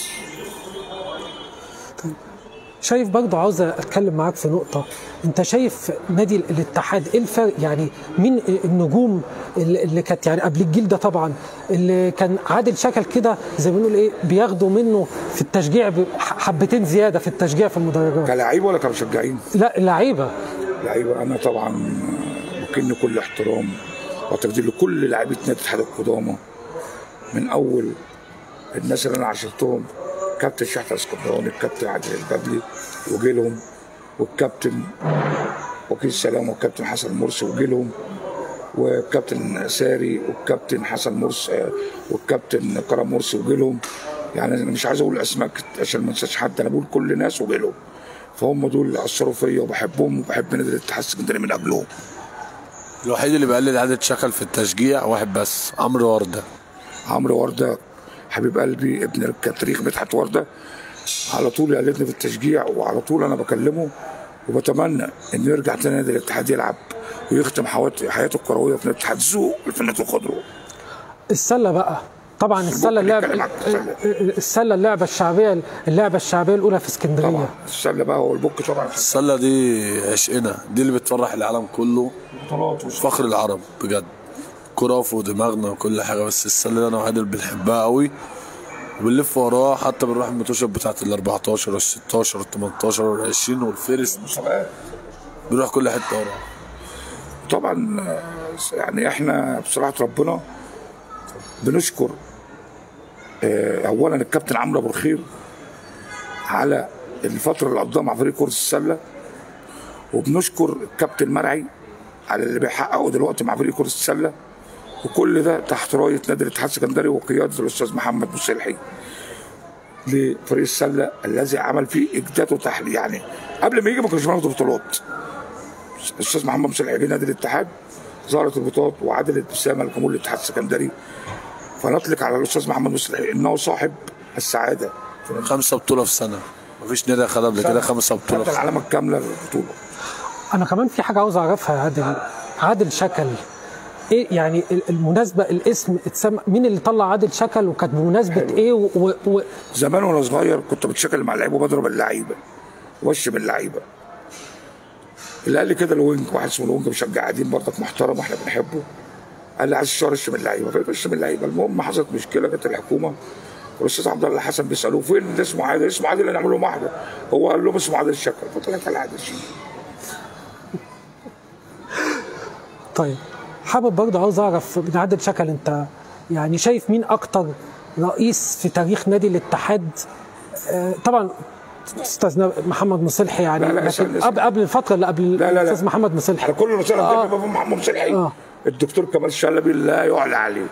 شايف برضه عاوز اتكلم معاك في نقطه انت شايف نادي الاتحاد ايه الفرق يعني مين النجوم اللي اللي كانت يعني قبل الجيل ده طبعا اللي كان عادل شكل كده زي ما بنقول ايه بياخدوا منه في التشجيع ب- حبتين زياده في التشجيع في المدرجات كلاعب ولا كمشجعين؟ لا لعيبه لعيبه انا طبعا بكن كل احترام وتقدير لكل لاعيبه نادي الاتحاد القدامى من اول الناس اللي انا عاشرتهم كابتن شحت اسكندراني الكابتن عادل البدلي وجيلهم والكابتن وكيل سلام والكابتن حسن مرسي وجيلهم والكابتن ساري والكابتن حسن مرسي والكابتن كرم مرسي وجيلهم يعني انا مش عايز اقول اسماء كت- عشان ما انساش حد انا بقول كل الناس وجيلهم فهم دول اللي اثروا فيا وبحبهم وبحب نادي الاتحاد السكندري من قبلهم الوحيد اللي بيقلد عادة شكل في التشجيع واحد بس عمرو ورده عمرو ورده حبيب قلبي ابن الكتريخ مدحت ورده على طول يقلدني في التشجيع وعلى طول انا بكلمه وبتمنى انه يرجع تاني نادي الاتحاد يلعب ويختم حياته حياته الكرويه في نادي الاتحاد الذوق في النادي الخضراء السله بقى طبعا السله اللعبه نتكلم عن السلة. السله اللعبه الشعبيه اللعبه الشعبيه الاولى في اسكندريه طبعا السله بقى هو البوك طبعا في السلة دي عشقنا دي اللي بتفرح العالم كله البطولات فخر العرب بجد كرة فوق دماغنا وكل حاجة بس السلة دي أنا وحيد اللي بنحبها قوي وبنلف وراه حتى بنروح الماتشات بتاعت ال 14 وال 16 وال 18 وال 20 والفيرست والمسابقات بنروح كل حتة وراه طبعا آه، يعني احنا بصراحه ربنا بنشكر آه، اولا الكابتن عمرو ابو الخير على الفتره اللي قضاها مع فريق كره السله وبنشكر الكابتن مرعي على اللي بيحققه دلوقتي مع فريق كره السله وكل ده تحت رايه نادي الاتحاد السكندري وقياده الاستاذ محمد مسلحي لفريق السله الذي عمل فيه اجداد وتحليل يعني قبل ما يجي ما كانش بناخد بطولات الاستاذ محمد مسلحي جه نادي الاتحاد ظهرت البطولات وعدل ابتسامه لجمهور الاتحاد السكندري فنطلق على الاستاذ محمد مسلحي انه صاحب السعاده خمسة بطولة في سنة مفيش نادي خدها قبل كده خمسة بطولة خدت في سنة العلامه الكامله للبطوله انا كمان في حاجه عاوز اعرفها يا عادل عادل شكل ايه يعني ال- المناسبه الاسم اتسمى مين اللي طلع عادل شكل وكانت بمناسبه ايه و, و, و زمان وانا صغير كنت بتشكل مع اللعيبه وبضرب اللعيبه وش من اللعيبه اللي قال لي كده الوينج واحد اسمه الوينج مشجع قديم برضك محترم واحنا بنحبه قال لي عايز الشهر اشتم اللعيبه فقلت اشتم اللعيبه المهم حصلت مشكله جت الحكومه والاستاذ عبد الله حسن بيسالوه فين اللي اسمه عادل اسمه عادل نعمل له محضر هو قال لهم اسمه عادل شكل فطلعت على عادل شكل طيب حابب برضه عاوز اعرف من عادل شكل انت يعني شايف مين اكتر رئيس في تاريخ نادي الاتحاد آه، طبعا استاذ محمد مصلحي يعني لا، لا، لكن استنى، قبل قبل الفتره اللي قبل لا، لا، لا. الاستاذ محمد مصلحي على كل رساله آه. آه. بابا محمد مسلحي آه. الدكتور كمال شلبي لا يعلى عليه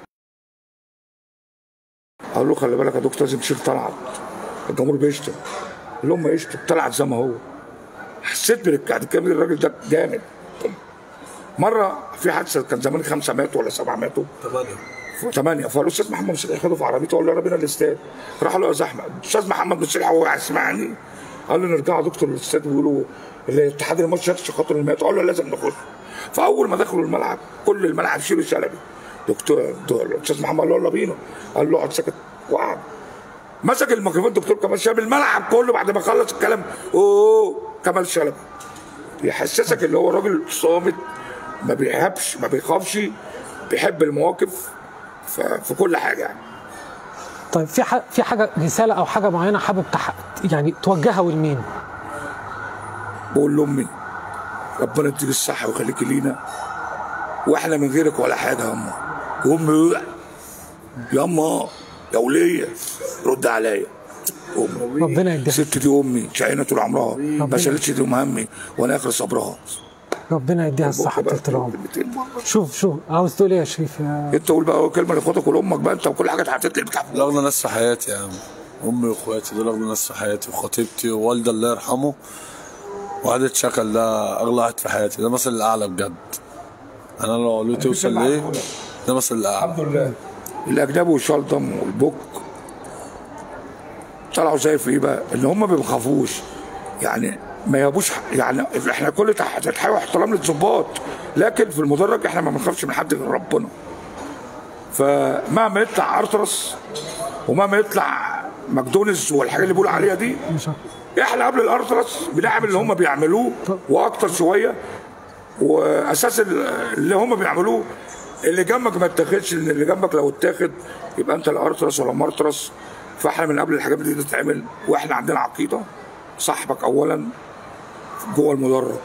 اقول له خلي بالك يا دكتور لازم تشيل طلعت الجمهور بيشتم قال لهم ما يشتم طلعت زي ما هو حسيت بالكعب كامل الراجل ده جامد مره في حادثه كان زمان خمسه ماتوا ولا سبعه ماتوا ثمانية فالاستاذ محمد مسلحي خده في عربيته قال له يلا بينا الاستاد راح له يا زحمه الاستاذ محمد مسلحي وهو يسمعني قال له نرجع يا دكتور الاستاد بيقولوا الاتحاد الماتش يخش خاطر اللي ماتوا قال له لازم نخش فاول ما دخلوا الملعب كل الملعب شيلوا شلبي دكتور دكتور- الاستاذ محمد قال له يلا بينا قال له اقعد ساكت وقعد مسك الميكروفون الدكتور كمال شلبي الملعب كله بعد ما خلص الكلام اوه كمال شلبي يحسسك اللي هو راجل صامت ما بيهابش ما بيخافش بيحب المواقف ف- في كل حاجه يعني طيب في ح- في حاجه رساله او حاجه معينه حابب تح... يعني توجهها لمين؟ بقول لامي ربنا يديك الصحه ويخليكي لينا واحنا من غيرك ولا حاجه يا اما امي يا اما يا وليه رد عليا امي ربنا يديها ست دي امي شقينا طول عمرها ما شالتش دي همي وانا اخر صبرها ربنا يديها الصحه طول العمر شوف شوف عاوز تقول ايه يا شريف يا انت قول بقى كلمه لاخواتك ولامك بقى انت وكل حاجه اتحطت لي بتاع دول اغلى ناس في حياتي يا عم امي واخواتي دول اغلى ناس في حياتي وخطيبتي ووالدي الله يرحمه وعادة شكل ده اغلى واحد في حياتي ده مثل الاعلى بجد انا لو قلت توصل ليه ده مثل الاعلى الحمد لله الاجنبي والشلطم والبوك طلعوا زي في ايه بقى ان هم ما بيخافوش يعني ما يابوش يعني احنا كل تحت تحية واحترام للظباط لكن في المدرج احنا ما بنخافش من حد غير ربنا فمهما يطلع ارترس ومهما يطلع ماكدونالدز والحاجات اللي بيقولوا عليها دي مش عارف. احنا قبل الارترس بنعمل اللي هم بيعملوه واكتر شويه واساس ال- اللي هم بيعملوه اللي جنبك ما اتاخدش لان اللي جنبك لو اتاخد يبقى انت الارترس ولا مرترس فاحنا من قبل الحاجات دي تتعمل واحنا عندنا عقيده صاحبك اولا جوه المدرج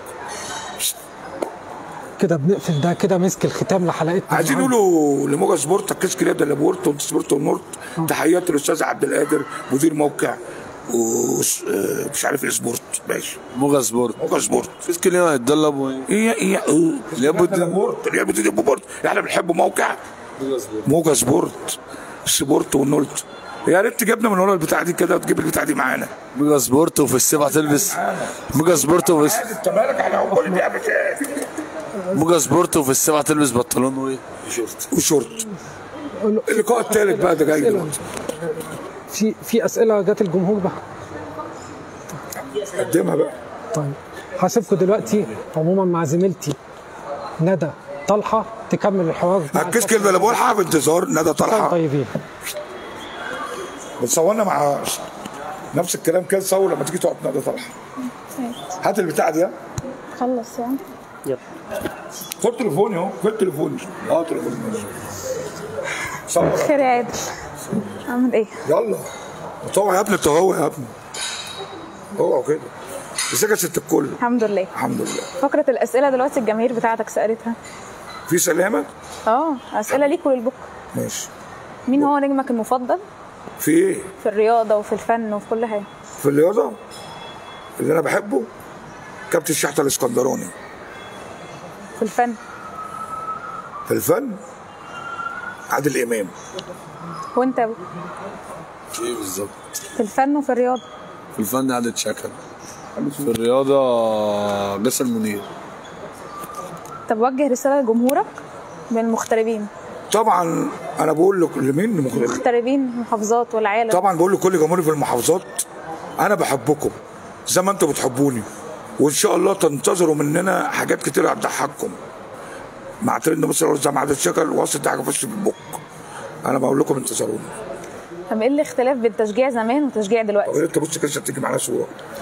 كده بنقفل ده كده مسك الختام لحلقتنا عايزين النهاردة. يقولوا لموجة سبورت كيس كليب لابورت وانت سبورت ونورت تحيات للاستاذ عبد القادر مدير موقع ومش عارف ايه سبورت ماشي موجة سبورت موجة سبورت في كلمة هيتدلب وايه ايه ايه اللي ابو الدين سبورت اللي ابو الدين سبورت احنا بنحب موقع موجة سبورت سبورت ونولت يا ريت جبنا من ورا البتاع دي كده وتجيب البتاع دي معانا موجة سبورت وفي السبعة تلبس موجة سبورت وفي انت مالك احنا كل دي قبل كده موجة سبورت وفي السبعة تلبس بنطلون وايه شورت وشورت اللقاء الثالث بقى ده جاي دلوقتي في في اسئله جت الجمهور بقى قدمها بقى طيب هسيبكم دلوقتي عموما مع زميلتي ندى طلحه تكمل الحوار مع ركز كده اللي بقولها في انتظار ندى طلحه طيبين بتصورنا مع نفس الكلام كده تصور لما تيجي تقعد ندى طلحه هات البتاع دي ها. خلص يعني يلا خد تليفوني اهو خد تليفوني اه تليفوني ماشي صور خير يا عادل عامل ايه؟ يلا طوع يا ابني تهوى يا ابني اوعى كده ازيك يا ست الكل الحمد لله الحمد لله فقرة الأسئلة دلوقتي الجماهير بتاعتك سألتها في سلامه اه أسئلة ليك وللبوك ماشي مين هو نجمك المفضل في ايه في الرياضة وفي الفن وفي كل حاجة في الرياضه اللي انا بحبه كابتن الشحته الاسكندراني في الفن في الفن عادل امام وانت ايه بالظبط في الفن وفي الرياضة في الفن عدد شكل في الرياضة جسر منير طب وجه رسالة لجمهورك من المغتربين طبعا انا بقول لك لمين مخرج مغتربين المحافظات والعالم طبعا بقول لكل جمهوري في المحافظات انا بحبكم زي ما انتم بتحبوني وان شاء الله تنتظروا مننا حاجات كتير هتضحككم مع ترند مصر زي ما عدد شكل وصلت دي حاجه فش في البوك انا بقول لكم انتظروني طب ايه الاختلاف بين تشجيع زمان وتشجيع طب دلوقتي؟ انت بص كده عشان تيجي معانا صوره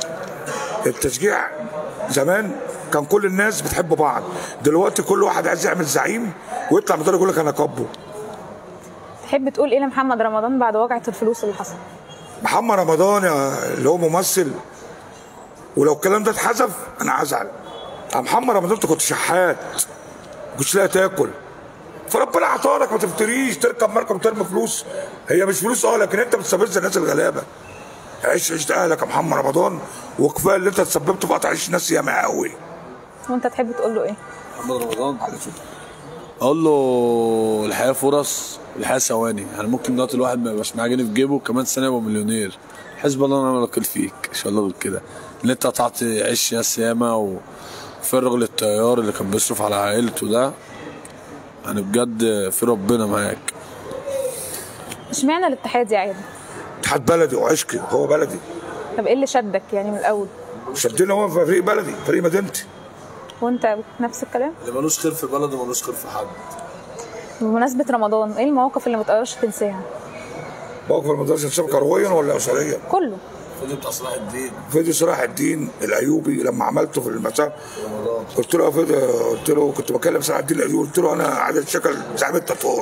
التشجيع زمان كان كل الناس بتحب بعض دلوقتي كل واحد عايز يعمل زعيم ويطلع مدرب يقول لك انا كبه تحب تقول ايه لمحمد رمضان بعد وجعة الفلوس اللي حصل؟ محمد رمضان يا- اللي هو ممثل ولو الكلام ده اتحذف انا هزعل يا محمد رمضان انت كنت شحات ما كنتش لاقي تاكل فربنا عطارك ما تفتريش تركب مركب وترمي فلوس هي مش فلوس اه لكن انت بتستفز الناس الغلابه عيش عيش اهلك يا محمد رمضان وكفايه اللي انت تسببت في قطع عيش ناس ياما قوي وانت تحب تقول له ايه؟ محمد رمضان اقول له الحياه فرص الحياه ثواني يعني ممكن دلوقتي الواحد ما يبقاش معاه جنيه في جيبه كمان سنه يبقى مليونير حسب الله ونعم الوكيل فيك ان شاء الله كده اللي انت قطعت عيش ناس ياما وفي الراجل الطيار اللي كان بيصرف على عائلته ده يعني بجد في ربنا معاك اشمعنى الاتحاد يا عادل؟ اتحاد بلدي وعشقي هو بلدي طب ايه اللي شدك يعني من الاول؟ شدنا هو في فريق بلدي فريق مدينتي وانت نفس الكلام؟ اللي ملوش خير في بلده ملوش خير في حد بمناسبة رمضان ايه المواقف اللي ما تقدرش تنساها؟ موقف المدرسه الشبكه كرويا ولا اسريا؟ كله فيديو بتاع صلاح الدين فيديو صلاح الدين الايوبي لما عملته في المساء قلت له يا فيديو قلت له كنت بكلم صلاح الدين الايوبي قلت له انا عادل شكل زعيم التطور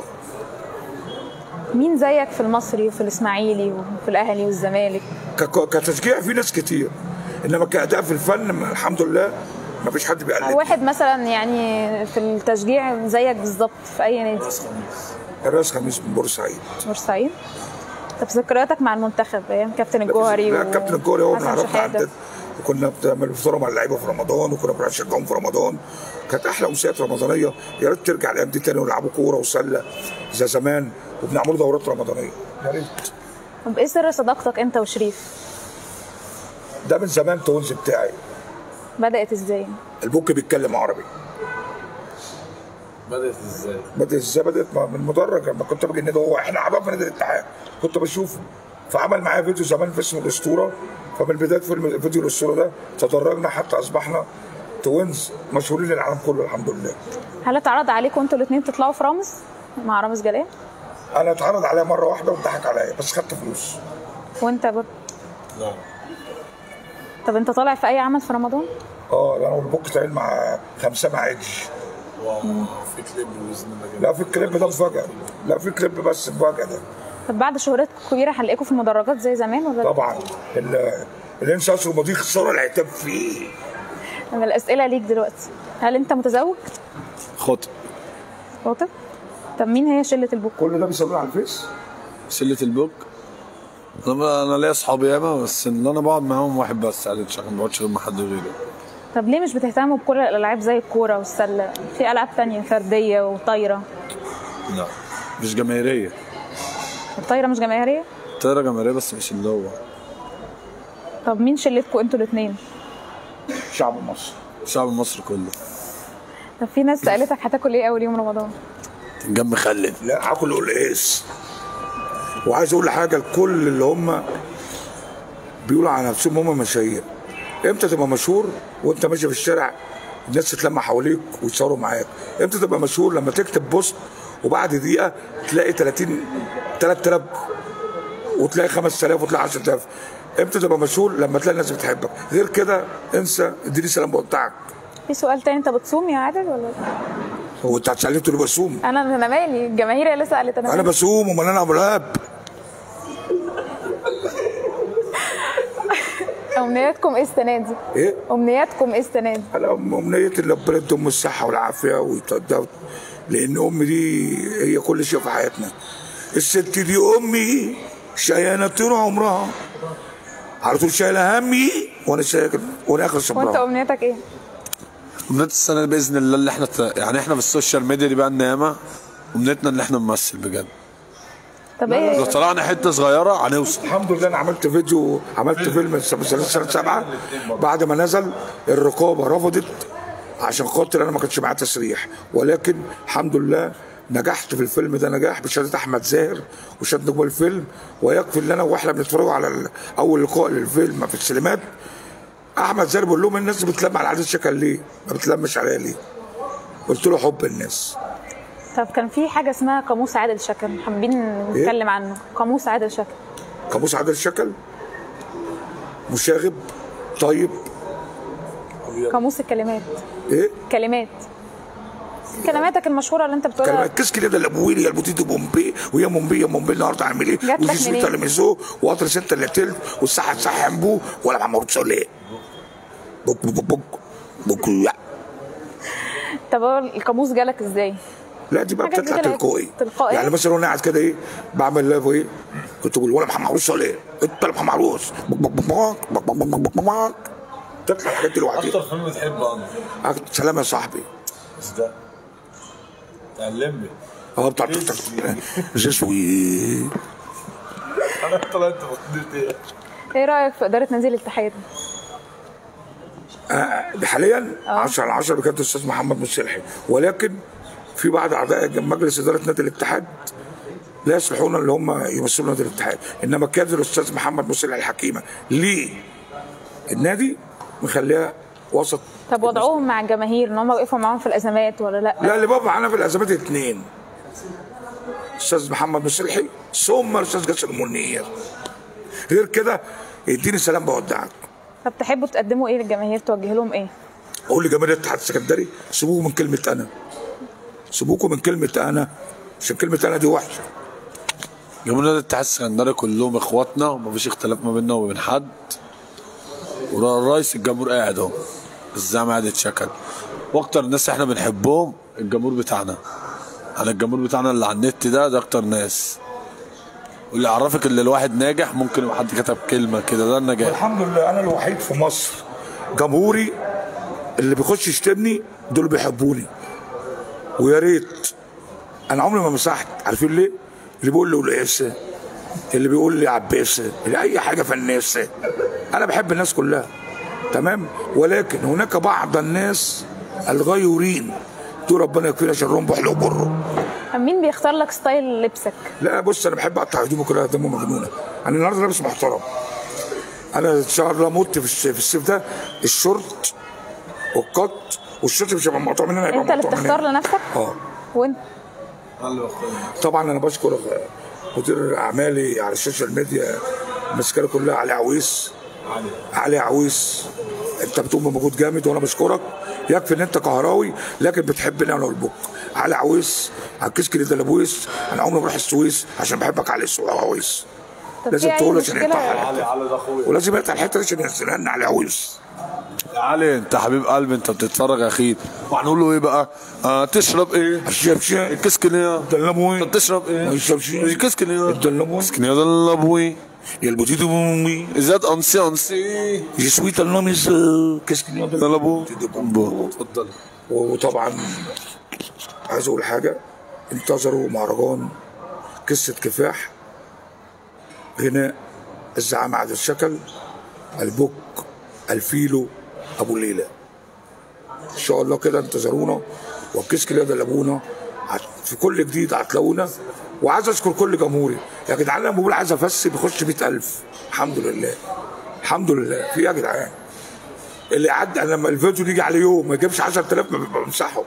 مين زيك في المصري وفي الاسماعيلي وفي الاهلي والزمالك؟ ك- كتشجيع في ناس كتير انما كاداء في الفن ما- الحمد لله ما فيش حد بيقلد واحد مثلا يعني في التشجيع زيك بالظبط في اي نادي الراس خميس من بورسعيد بورسعيد طب ذكرياتك مع المنتخب ايام كابتن الجوهري لا كابتن الجوري هو حسن بنعرفنا شحاتة. عدد وكنا بنعمل فطار مع اللعيبه في رمضان وكنا بنروح نشجعهم في رمضان كانت احلى امسيات رمضانيه يا ريت ترجع الايام دي تاني ونلعبوا كوره وسله زي زمان وبنعملوا دورات رمضانيه يا ريت طب ايه سر صداقتك انت وشريف؟ ده من زمان تونز بتاعي بدأت ازاي؟ البوك بيتكلم عربي بدات ازاي؟ بدأت ازاي بدأت مع- من مدرج لما كنت باجي النادي هو احنا اعضاء في نادي الاتحاد كنت بشوفه فعمل معايا فيديو زمان في اسمه الاسطوره فمن بدايه فيلم فيديو الاسطوره ده تدرجنا حتى اصبحنا توينز مشهورين للعالم كله الحمد لله هل اتعرض عليكم انتوا الاثنين تطلعوا في رامز مع رامز جلال؟ انا اتعرض عليا مره واحده واتضحك عليا بس خدت فلوس وانت برضه لا طب انت طالع في اي عمل في رمضان؟ اه انا والبوك تعين مع خمسه مع عيدش واو في كليب باذن الله كده لا في الكليب ده مفاجاه لا في كليب بس مفاجاه ده طب بعد شهرتكم كبيره هنلاقيكم في المدرجات زي زمان ولا لا؟ طبعا ال- الانس اصله مضيق خساره العتاب فيه انا الاسئله ليك دلوقتي هل انت متزوج؟ خاطئ خاطب؟ طب مين هي شله البوك؟ كل ده بيسويه على الفيس شله البوك انا انا ليا اصحابي ياما بس اللي انا بقعد معاهم واحد بس عادي شغال ما بقعدش غير مع حد غيره طب ليه مش بتهتموا بكل الالعاب زي الكوره والسله؟ في العاب تانية فرديه وطايره لا مش جماهيريه الطايره مش جماهيريه؟ طايره جماهيريه بس مش اللي هو طب مين شلتكم انتوا الاثنين؟ شعب مصر الشعب المصري كله طب في ناس سالتك هتاكل ايه اول يوم رمضان جنب مخلل لا هاكل قلقاس وعايز اقول حاجه لكل اللي هم بيقولوا على نفسهم هم مشاهير امتى تبقى مشهور وانت ماشي في الشارع الناس تتلم حواليك ويتصوروا معاك امتى تبقى مشهور لما تكتب بوست وبعد دقيقه تلاقي 30 3000 وتلاقي 5000 وتلاقي 10000 امتى تبقى مشهور لما تلاقي الناس بتحبك غير كده انسى اديني سلام بتاعك في سؤال تاني انت بتصوم يا عادل ولا هو انت هتسالني تقول لي بصوم انا انا مالي الجماهير هي اللي سالت انا انا مالي. بصوم امال انا ابو الهاب امنياتكم ايه السنه دي ايه امنياتكم ايه السنه دي انا امنيتي ان ربنا يديهم الصحه والعافيه ويتقدم لان امي دي هي كل شيء في حياتنا الست دي امي شقيانه طول عمرها على طول شايله همي وانا شايل وانا اخر وانت صبرها امنيتك ايه امنية السنة باذن الله اللي احنا ت... يعني احنا في السوشيال ميديا دي بقى لنا ياما امنيتنا ان احنا نمثل بجد طب لو ايه طلعنا حته صغيره هنوصل الحمد لله انا عملت فيديو عملت فيلم سنه سنه سبعه بعد ما نزل الرقابه رفضت عشان خاطر انا ما كانش معايا تسريح ولكن الحمد لله نجحت في الفيلم ده نجاح بشهاده احمد زاهر وشهاده نجوم الفيلم ويكفي ان انا واحنا بنتفرج على ال- اول لقاء للفيلم في السينمات احمد زاهر بيقول لهم الناس بتلم على عادل شكل ليه؟ ما بتلمش عليا ليه؟ قلت له حب الناس طب كان في حاجه اسمها قاموس عادل شكل حابين نتكلم عنه قاموس عادل شكل قاموس عادل شكل مشاغب طيب قاموس الكلمات ايه كلمات كلماتك المشهوره اللي انت بتقولها كلمات كيس كده الابويل يا البوتيتو بومبي ويا مومبي يا مومبي النهارده عامل ايه جات لك وجي سويت منين؟ اللي ميزو وقطر ستة اللي تلت والصحة صح بو ولا محمود صالح بوك بوك بوك بوك لا طب هو القاموس جالك ازاي لا دي بقى حاجة بتطلع كده تلقائي تلقائي. يعني مثلا وانا قاعد كده ايه بعمل لايف ايه كنت بقول ولا محمد عروس صالح انت ولا محمد عروس بوك بوك بوك بوك بوك بوك بوك بوك بوك تطلع الحاجات دي لوحدها فيلم بتحبه انا سلام يا صاحبي بس ده علمني اه بتاع جسوي انا طلعت بقدرت ايه ايه رايك في اداره نادي الاتحاد حاليا 10 على 10 بكابتن الاستاذ محمد مصلحي ولكن في بعض اعضاء مجلس اداره نادي الاتحاد لا يصلحون اللي هم يمثلوا نادي الاتحاد انما كادر الاستاذ محمد مصلحي الحكيمه ليه النادي مخليها وسط طب وضعهم مع الجماهير ان هم وقفوا معاهم في الازمات ولا لا لا اللي بابا انا في الازمات اثنين استاذ محمد مصلحي ثم الاستاذ جاسر منير غير كده اديني سلام بودعك طب تحبوا تقدموا ايه للجماهير توجه لهم ايه اقول لجماهير الاتحاد السكندري سيبوكم من كلمه انا سيبوكم من كلمه انا عشان كلمه انا دي وحشه جمهور الاتحاد السكندري كلهم اخواتنا ومفيش اختلاف ما بيننا وبين حد والرئيس الجمهور قاعد اهو الزعم قاعد يتشكل واكتر الناس احنا بنحبهم الجمهور بتاعنا انا الجمهور بتاعنا اللي على النت ده ده اكتر ناس واللي يعرفك ان الواحد ناجح ممكن يبقى حد كتب كلمه كده ده النجاح الحمد لله انا الوحيد في مصر جمهوري اللي بيخش يشتمني دول بيحبوني ويا ريت انا عمري ما مسحت عارفين ليه؟ اللي بيقول لي قلقاسه اللي بيقول لي عباسه اللي اي حاجه فناسه انا بحب الناس كلها تمام ولكن هناك بعض الناس الغيورين دول ربنا يكفينا شرهم بحلو وبره طب مين بيختار لك ستايل لبسك لا بص انا بحب اقطع هدومي كلها هدومي مجنونه انا النهارده لابس محترم انا ان شاء الله مت في الصيف, في الصيف ده الشورت والقط والشورت مش هيبقى مقطوع مننا هيبقى انت اللي مقطوع بتختار مننا. لنفسك اه وانت طبعا انا بشكر مدير اعمالي على السوشيال ميديا ماسكه كلها علي عويس علي عويس انت بتقوم بمجهود جامد وانا بشكرك يكفي ان انت كهراوي لكن بتحبني انا والبوك علي عويس على الكشك اللي دلبويس انا عمري ما بروح السويس عشان بحبك علي عويس طب لازم في أي تقول عشان مشكلة- يقطع الحته علي علي ده اخويا ولازم يقطع الحته دي عشان ينزلها علي عويس يا علي انت حبيب قلبي انت بتتفرج اكيد وهنقول له ايه بقى؟ آه تشرب ايه؟ الشيب شيب الكسكنيه دلموي انت بتشرب ايه؟ ما يشربش الكسكنيه الدلموي الكسكنيه ده اللبوي يا البوتيتو بومي زاد انسي انسي جي سويت النمس كسكني ده لبو اتفضل وطبعا عايز اقول حاجه انتظروا مهرجان قصه كفاح غناء الزعامة عادل الشكل البوك الفيلو ابو ليلى ان شاء الله كده انتظرونا والكيس كده ده لابونا هت- في كل جديد هتلاقونا وعايز اشكر كل جمهوري يا جدعان لما بقول عايز افسي بيخش 100000 الحمد لله الحمد لله في إيه يا جدعان اللي عدى أنا لما الفيديو يجي على يوم ما يجيبش 10000 ما بمسحه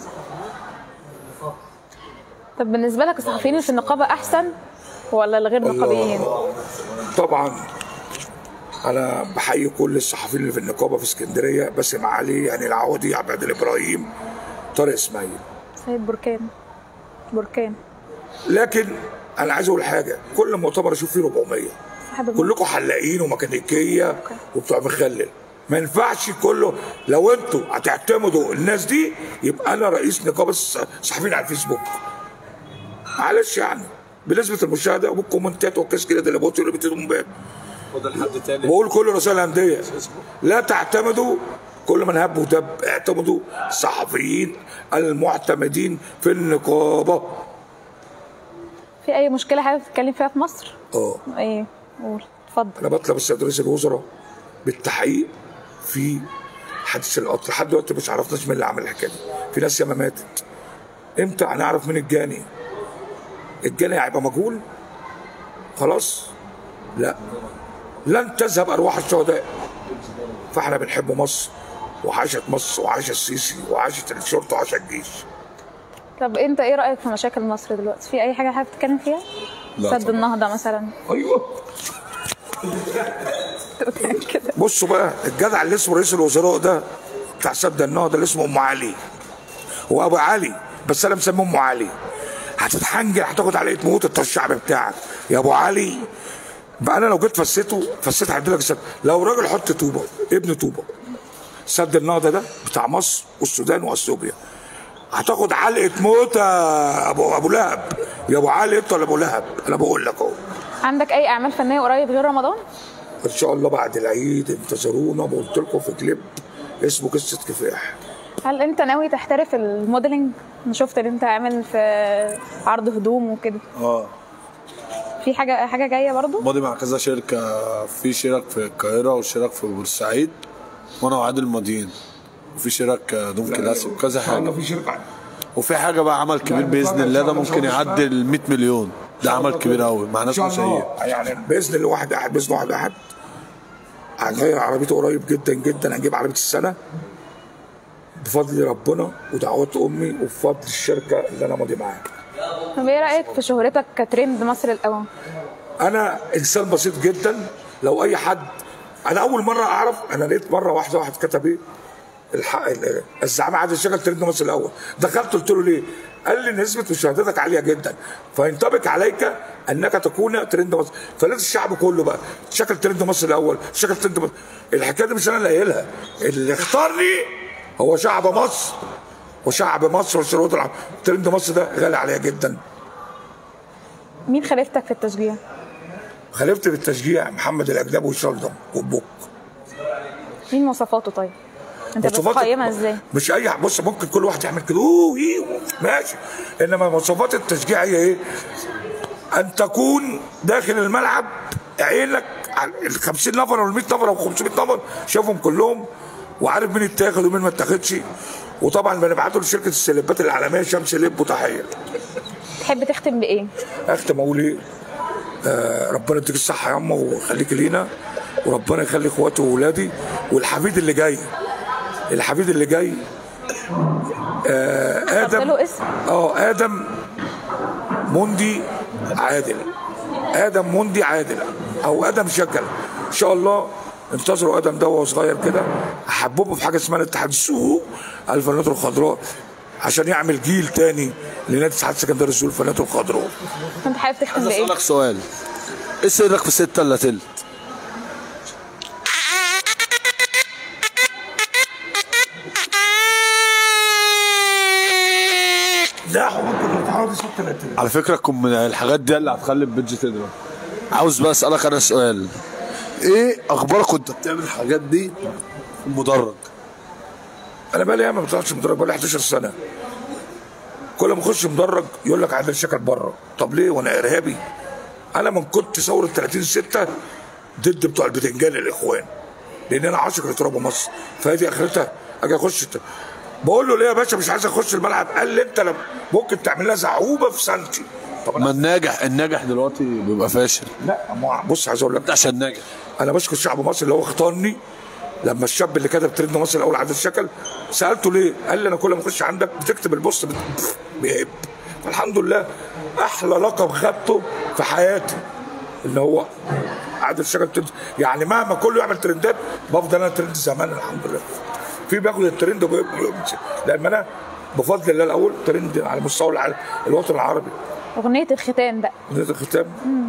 طب بالنسبه لك الصحفيين اللي في النقابه احسن ولا الغير نقابيين؟ طبعا انا بحيي كل الصحفيين اللي في النقابه في اسكندريه باسم علي يعني العوضي عبد الابراهيم طارق اسماعيل سيد بركان بركان لكن انا عايز اقول حاجه كل مؤتمر اشوف فيه 400 صاحب الموقع. كلكم حلاقين وميكانيكيه وبتوع مخلل ما ينفعش كله لو انتوا هتعتمدوا الناس دي يبقى انا رئيس نقابه الصحفيين على الفيسبوك معلش يعني بنسبه المشاهده وبالكومنتات والكاس كده اللي بقول اللي بتدوم بيه فاضل حد تاني بقول كل رسائل الانديه لا تعتمدوا كل من هب ودب اعتمدوا الصحفيين المعتمدين في النقابه في اي مشكله حابب تتكلم فيها في مصر؟ اه ايه قول اتفضل انا بطلب السيد رئيس الوزراء بالتحقيق في حادث القطر لحد دلوقتي مش عرفناش مين اللي عمل الحكايه دي في ناس ياما ماتت امتى هنعرف مين الجاني الجاني هيبقى مجهول خلاص لا لن تذهب ارواح الشهداء فاحنا بنحب مصر وعاشت مصر وعاش السيسي وعاشت الشرطه وعاش الجيش طب انت ايه رايك في مشاكل مصر دلوقتي؟ في اي حاجه حابب تتكلم فيها؟ لا سد طبعا. النهضه مثلا ايوه كده بصوا بقى الجدع اللي اسمه رئيس الوزراء ده بتاع سد النهضه اللي اسمه ام علي هو ابو علي بس انا مسميه ام علي هتتحنجر هتاخد علقه موت انت الشعب بتاعك يا ابو علي بقى انا لو جيت فسيته فسيت هديلك السد لو راجل حط طوبه ابن طوبه سد النهضه ده بتاع مصر والسودان واثيوبيا هتاخد علقه موت يا ابو ابو لهب يا ابو علي انت ولا ابو لهب انا بقول لك اهو عندك اي اعمال فنيه قريب غير رمضان؟ ان شاء الله بعد العيد انتظرونا قلت لكم في كليب اسمه قصه كفاح هل انت ناوي تحترف الموديلنج؟ انا شفت ان انت عامل في عرض هدوم وكده اه في حاجه حاجه جايه برضو؟ ماضي مع كذا شركة في شرك في القاهرة وشرك في بورسعيد وانا وعادل ماضيين وفي شرك دوم كلاسيك وكذا انا حاجة في شركه وفي حاجة بقى عمل كبير بإذن الله ده ممكن يعدي ال 100 مليون ده عمل كبير قوي مع ان ناس شاء مشاهير الله يعني باذن الله واحد احد باذن واحد احد هنغير عربيته قريب جدا جدا هنجيب عربيه السنه بفضل ربنا ودعوات امي وبفضل الشركه اللي انا ماضي معاها طب ايه رايك في شهرتك كترند مصر الاول؟ انا انسان بسيط جدا لو اي حد انا اول مره اعرف انا لقيت مره واحده واحد كتب ايه الحق الزعامه عادل شغل ترند مصر الاول دخلت قلت له ليه؟ قال لي نسبه مشاهدتك عاليه جدا فينطبق عليك انك تكون ترند مصر فلازم الشعب كله بقى شكل ترند مصر الاول شكل ترند مصر الحكايه دي مش انا اللي قايلها اللي اختارني هو شعب مصر وشعب مصر والشروط العام ترند مصر ده غالي عليا جدا مين خليفتك في التشجيع؟ خليفت بالتشجيع محمد الاجداب وشلدم وبوك مين مواصفاته طيب؟ انت مواصفات- بتقيمها ازاي؟ مش اي بص ممكن كل واحد يعمل كده اوه إيه ماشي انما مواصفات التشجيع هي ايه؟ ان تكون داخل الملعب عينك على ال 50 نفر او ال 100 نفر او 500 نفر شايفهم كلهم وعارف مين اتاخد ومين ما اتاخدش وطبعا بنبعته لشركه السلبات العالميه شمس لب وتحيه تحب تختم بايه؟ اختم اقول ايه؟ آه ربنا يديك الصحه يا اما ويخليك لينا وربنا يخلي اخواتي واولادي والحفيد اللي جاي الحفيد اللي جاي آه ادم له اسم اه ادم مندي عادل ادم مندي عادل او ادم شكل ان شاء الله انتظروا ادم ده وهو صغير كده احببه في حاجه اسمها الاتحاد السوق الفنانات الخضراء عشان يعمل جيل تاني لنادي اتحاد سكندري السوق الفنانات الخضراء كنت حابب تختم عايز بايه؟ اسألك سؤال ايه سرك في ستة الا تلت؟ لا حضرتك الاتحاد دي ست الاتحاد على فكرة كم من الحاجات دي اللي هتخلي البيدج تضرب عاوز بقى اسألك انا سؤال ايه اخبارك وانت بتعمل الحاجات دي في المدرج؟ انا بقالي ياما ما بطلعش مدرج بقالي 11 سنه كل ما اخش مدرج يقول لك عادل شكل بره طب ليه وانا ارهابي انا من كنت ثوره 30 6 ضد بتوع البتنجان الاخوان لان انا عاشق لتراب مصر فهذه اخرتها اجي اخش ت- بقول له ليه يا باشا مش عايز اخش الملعب قال لي انت لم- ممكن تعمل لها زعوبه في سنتي طب ما أنا الناجح الناجح دلوقتي بيبقى فاشل لا ما هو بص عايز اقول لك انت عشان ناجح انا بشكر شعب مصر اللي هو اختارني لما الشاب اللي كتب ترند مصر الاول عادل شكل سالته ليه؟ قال لي انا كل ما اخش عندك بتكتب البوست بت- بيهب الحمد لله احلى لقب خدته في حياتي اللي هو عادل شكل ترند يعني مهما كله يعمل ترندات بفضل انا ترند زمان الحمد لله في بياخد الترند وبيمشي لان انا بفضل الله الاول ترند على مستوى العالم الوطن العربي اغنيه الختام بقى نهايه الختام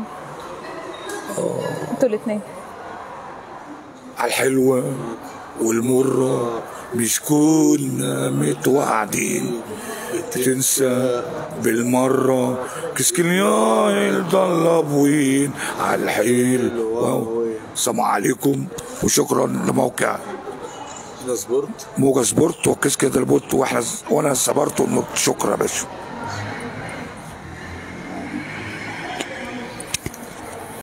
انتوا الاثنين على الحلوة والمرة مش كنا متوعدين تنسى بالمرة كسكنيا الضلب وين على الحلوة السلام عليكم وشكرا لموقع سبورت موجة سبورت وكيس كده البوت واحنا وانا صبرت ونط شكرا يا باشا